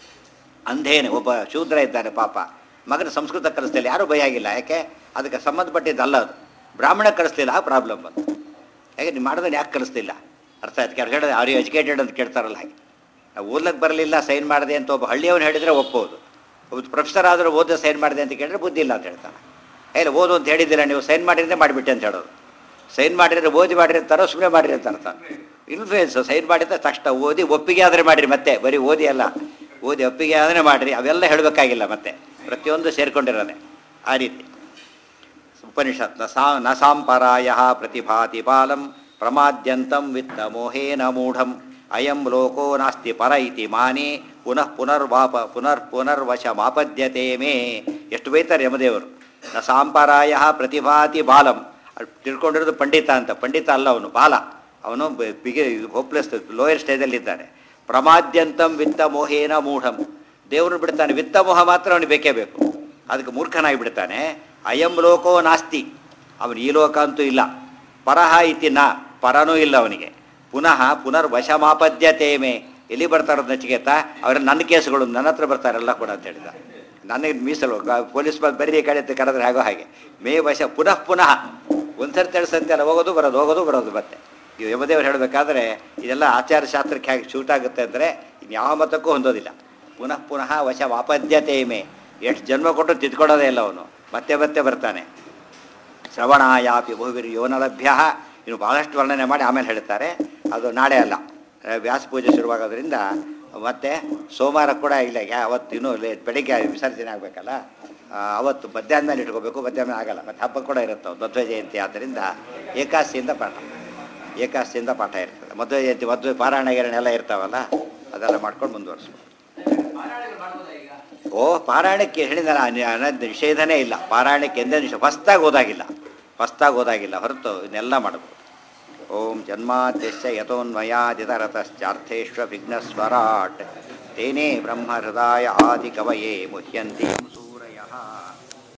ಅಂಧೇನೆ ಒಬ್ಬ ಶೂದ್ರ ಇದ್ದಾನೆ ಪಾಪ ಮಗನ ಸಂಸ್ಕೃತ ಕಲಿಸ್ತಿಲ್ಲ ಯಾರೂ ಭಯ ಆಗಿಲ್ಲ ಯಾಕೆ ಅದಕ್ಕೆ ಸಂಬಂಧಪಟ್ಟಿದ್ದಲ್ಲ ಅದು ಬ್ರಾಹ್ಮಣ ಕಲಿಸ್ಲಿಲ್ಲ ಆ ಪ್ರಾಬ್ಲಮ್ ಬಂತು ಯಾಕೆ ನೀವು ಮಾಡಿದ್ರೆ ಯಾಕೆ ಕಲಿಸ್ತಿಲ್ಲ ಅರ್ಥ ಆಯ್ತು ಕೆಲವು ಹೇಳಿದ್ರೆ ಅವ್ರು ಎಜುಕೇಟೆಡ್ ಅಂತ ಕೇಳ್ತಾರಲ್ಲ ಹಾಗೆ ನಾವು ಓದ್ಲಕ್ಕೆ ಬರಲಿಲ್ಲ ಸೈನ್ ಮಾಡಿದೆ ಅಂತ ಒಬ್ಬ ಹಳ್ಳಿಯವನು ಹೇಳಿದರೆ ಒಪ್ಪೋದು ಒಬ್ಬ ಪ್ರೊಫೆಸರ್ ಆದರೂ ಓದೋ ಸೈನ್ ಮಾಡಿದೆ ಅಂತ ಕೇಳಿದ್ರೆ ಬುದ್ಧಿ ಇಲ್ಲ ಅಂತ ಹೇಳ್ತಾನೆ ಇಲ್ಲ ಓದು ಅಂತ ಹೇಳಿದ್ದಿಲ್ಲ ನೀವು ಸೈನ್ ಮಾಡಿದ್ರೆ ಮಾಡಿಬಿಟ್ಟೆ ಅಂತ ಹೇಳೋದು ಸೈನ್ ಮಾಡಿದ್ರೆ ಓದಿ ಮಾಡಿರಿ ಅಂತಾರೋ ಸುಮ್ಮನೆ ಮಾಡಿರಿ ಅಂತ ಅರ್ಥ ಇನ್ಫ್ಲೂಯೆನ್ಸ್ ಸೈನ್ ಮಾಡಿದ್ರೆ ತಕ್ಷಣ ಓದಿ ಒಪ್ಪಿಗೆ ಆದರೆ ಮಾಡಿರಿ ಮತ್ತೆ ಬರೀ ಓದಿ ಅಲ್ಲ ಓದಿ ಒಪ್ಪಿಗೆ ಆದರೆ ಮಾಡಿರಿ ಅವೆಲ್ಲ ಹೇಳಬೇಕಾಗಿಲ್ಲ ಮತ್ತೆ ಪ್ರತಿಯೊಂದು ಸೇರ್ಕೊಂಡಿರೋದೆ ಆ ರೀತಿ ಉಪನಿಷತ್ ನ ಸಾ ನ ಸಾಂಪರಾಯ ಪ್ರತಿಭಾತಿ ಬಾಲಂ ಪ್ರಮಾದ್ಯಂತಂ ವಿತ್ತ ಮೋಹೇನ ಮೂಢಂ ಅಯಂ ಲೋಕೋ ನಾಸ್ತಿ ಪರ ಇತಿ ಮಾನಿ ಪುನಃ ಪುನರ್ವಾಪ ಪುನರ್ ಪುನರ್ವಶ ಮಾಪದ್ಯತೆ ಮೇ ಎಷ್ಟು ಬೈತಾರೆ ಯಮದೇವರು ನ ಸಾಂಪರಾಯ ಪ್ರತಿಭಾತಿ ಬಾಲಂ ಅದ್ ತಿಳ್ಕೊಂಡಿರೋದು ಪಂಡಿತ ಅಂತ ಪಂಡಿತ ಅಲ್ಲ ಅವನು ಬಾಲ ಅವನು ಬ- ಬಿಗಿ ಹೋಪ್ಲೆಸ್ ಲೋಯರ್ ಸ್ಟೇಜಲ್ಲಿದ್ದಾನೆ ಪ್ರಮಾದ್ಯಂತಂ ವಿತ್ತ ಮೋಹೇನ ಮೂಢಂ ದೇವರು ಬಿಡ್ತಾನೆ ವಿತ್ತ ಮೋಹ ಮಾತ್ರ ಅವನಿಗೆ ಬೇಕೇ ಬೇಕು ಅದಕ್ಕೆ ಮೂರ್ಖನಾಗಿ ಬಿಡ್ತಾನೆ ಅಯಂ ಲೋಕೋ ನಾಸ್ತಿ ಅವನು ಈ ಲೋಕ ಅಂತೂ ಇಲ್ಲ ಪರಹ ಇತಿ ನ ಪರನೂ ಇಲ್ಲ ಅವನಿಗೆ ಪುನಃ ಪುನರ್ ವಶಮಾಪದ್ಯತೆ ಮೇ ಎಲ್ಲಿ ಬರ್ತಾರೋ ನಚಿಕೇತ ಅವರ ನನ್ನ ಕೇಸುಗಳು ನನ್ನ ಹತ್ರ ಬರ್ತಾರೆಲ್ಲ ಕೂಡ ಅಂತ ಹೇಳಿದ ನನಗೆ ಮೀಸಲು ಗ- ಪೊಲೀಸ್ ಬಂದು ಬರೀ ಈ ಕಡೆ ಅಂತ ಕರೆದ್ರೆ ಹಾಗೋ ಹಾಗೆ ಮೇ ವಶ ಪುನಃ ಪುನಃ ಒಂದ್ಸರಿ ತಿಳಿಸಂತೆ ಅಲ್ಲ ಹೋಗೋದು ಬರೋದು ಹೋಗೋದು ಬರೋದು ಮತ್ತೆ ಈ ಯಮದೇವರು ಹೇಳಬೇಕಾದ್ರೆ ಇದೆಲ್ಲ ಆಚಾರ ಶಾಸ್ತ್ರಕ್ಕೆ ಹೇಗೆ ಶೂಟ್ ಆಗುತ್ತೆ ಅಂದರೆ ಇನ್ಯಾವ ಮತಕ್ಕೂ ಹೊಂದೋದಿಲ್ಲ ಪುನಃ ಪುನಃ ವಶ ವಾಪದ್ಯತೆ ಮೇ ಎಷ್ಟು ಜನ್ಮ ಕೊಟ್ಟು ತಿದ್ಕೊಡೋದೇ ಇಲ್ಲ ಅವನು ಮತ್ತೆ ಮತ್ತೆ ಬರ್ತಾನೆ ಶ್ರವಣಾಯಾಪಿ ಬಹುವಿರ್ ಯೋನ ಲಭ್ಯ ಇನ್ನು ಬಹಳಷ್ಟು ವರ್ಣನೆ ಮಾಡಿ ಆಮೇಲೆ ಹೇಳ್ತಾರೆ ಅದು ನಾಳೆ ಅಲ್ಲ ಆ, ವ್ಯಾಸ ಪೂಜೆ ಶುರುವಾಗೋದ್ರಿಂದ ಮತ್ತೆ ಸೋಮವಾರ ಕೂಡ ಇಲ್ಲ ಯಾ- ಅವತ್ತು ಇನ್ನೂ ಲೇ ಬೆಳಿಗ್ಗೆ ವಿಸರ್ಜನೆ ಆಗಬೇಕಲ್ಲ ಅವತ್ತು ಮಧ್ಯಾಹ್ನ ಮೇಲೆ ಇಟ್ಕೋಬೇಕು ಮಧ್ಯಾಹ್ನ ಆಗಲ್ಲ ಮತ್ತು ಹಬ್ಬ ಕೂಡ ಇರುತ್ತೆ ಅವ್ನು ಮಧ್ವ ಜಯಂತಿ ಆದ್ದರಿಂದ ಏಕಾದಶಿಯಿಂದ ಪಾಠ ಏಕಾದಶಿಯಿಂದ ಪಾಠ ಇರ್ತದೆ ಮಧ್ವ ಜಯಂತಿ ಮಧ್ವ ಪಾರಾಯಣ ಗಿರಾಯಣ ಎಲ್ಲ ಇರ್ತಾವಲ್ಲ ಅದೆಲ್ಲ ಮಾಡ್ಕೊಂಡು ಮುಂದುವರಿಸ್ಬೋದು ಓ ಪಾರಾಯಣಕ್ಕೆ ಹೇಳಿದ ನಿಷೇಧನೇ ಇಲ್ಲ ಪಾರಾಯಣಕ್ಕೆ ಎಂದೇ ನಿಷೇಧ ಹೊಸ್ದಾಗಿ ಓದಾಗಿಲ್ಲ ಹೊಸ್ದಾಗಿ ಓದಾಗಿಲ್ಲ ಹೊರತು ಇದನ್ನೆಲ್ಲ ಮಾಡಬಹುದು ಓಂ ಜನ್ಮಾದ್ಯಶ್ಚ ಯಥೋನ್ಮಯಾದಿತರತಶ್ಚಾರ್ಥೇಶ್ವ ವಿಘ್ನಸ್ವರಾಟ್ ತೇನೇ ಬ್ರಹ್ಮ ಹೃದಯ ಆದಿ ಕವಯೇ ಮುಹ್ಯಂತಿ ಸೂರಯ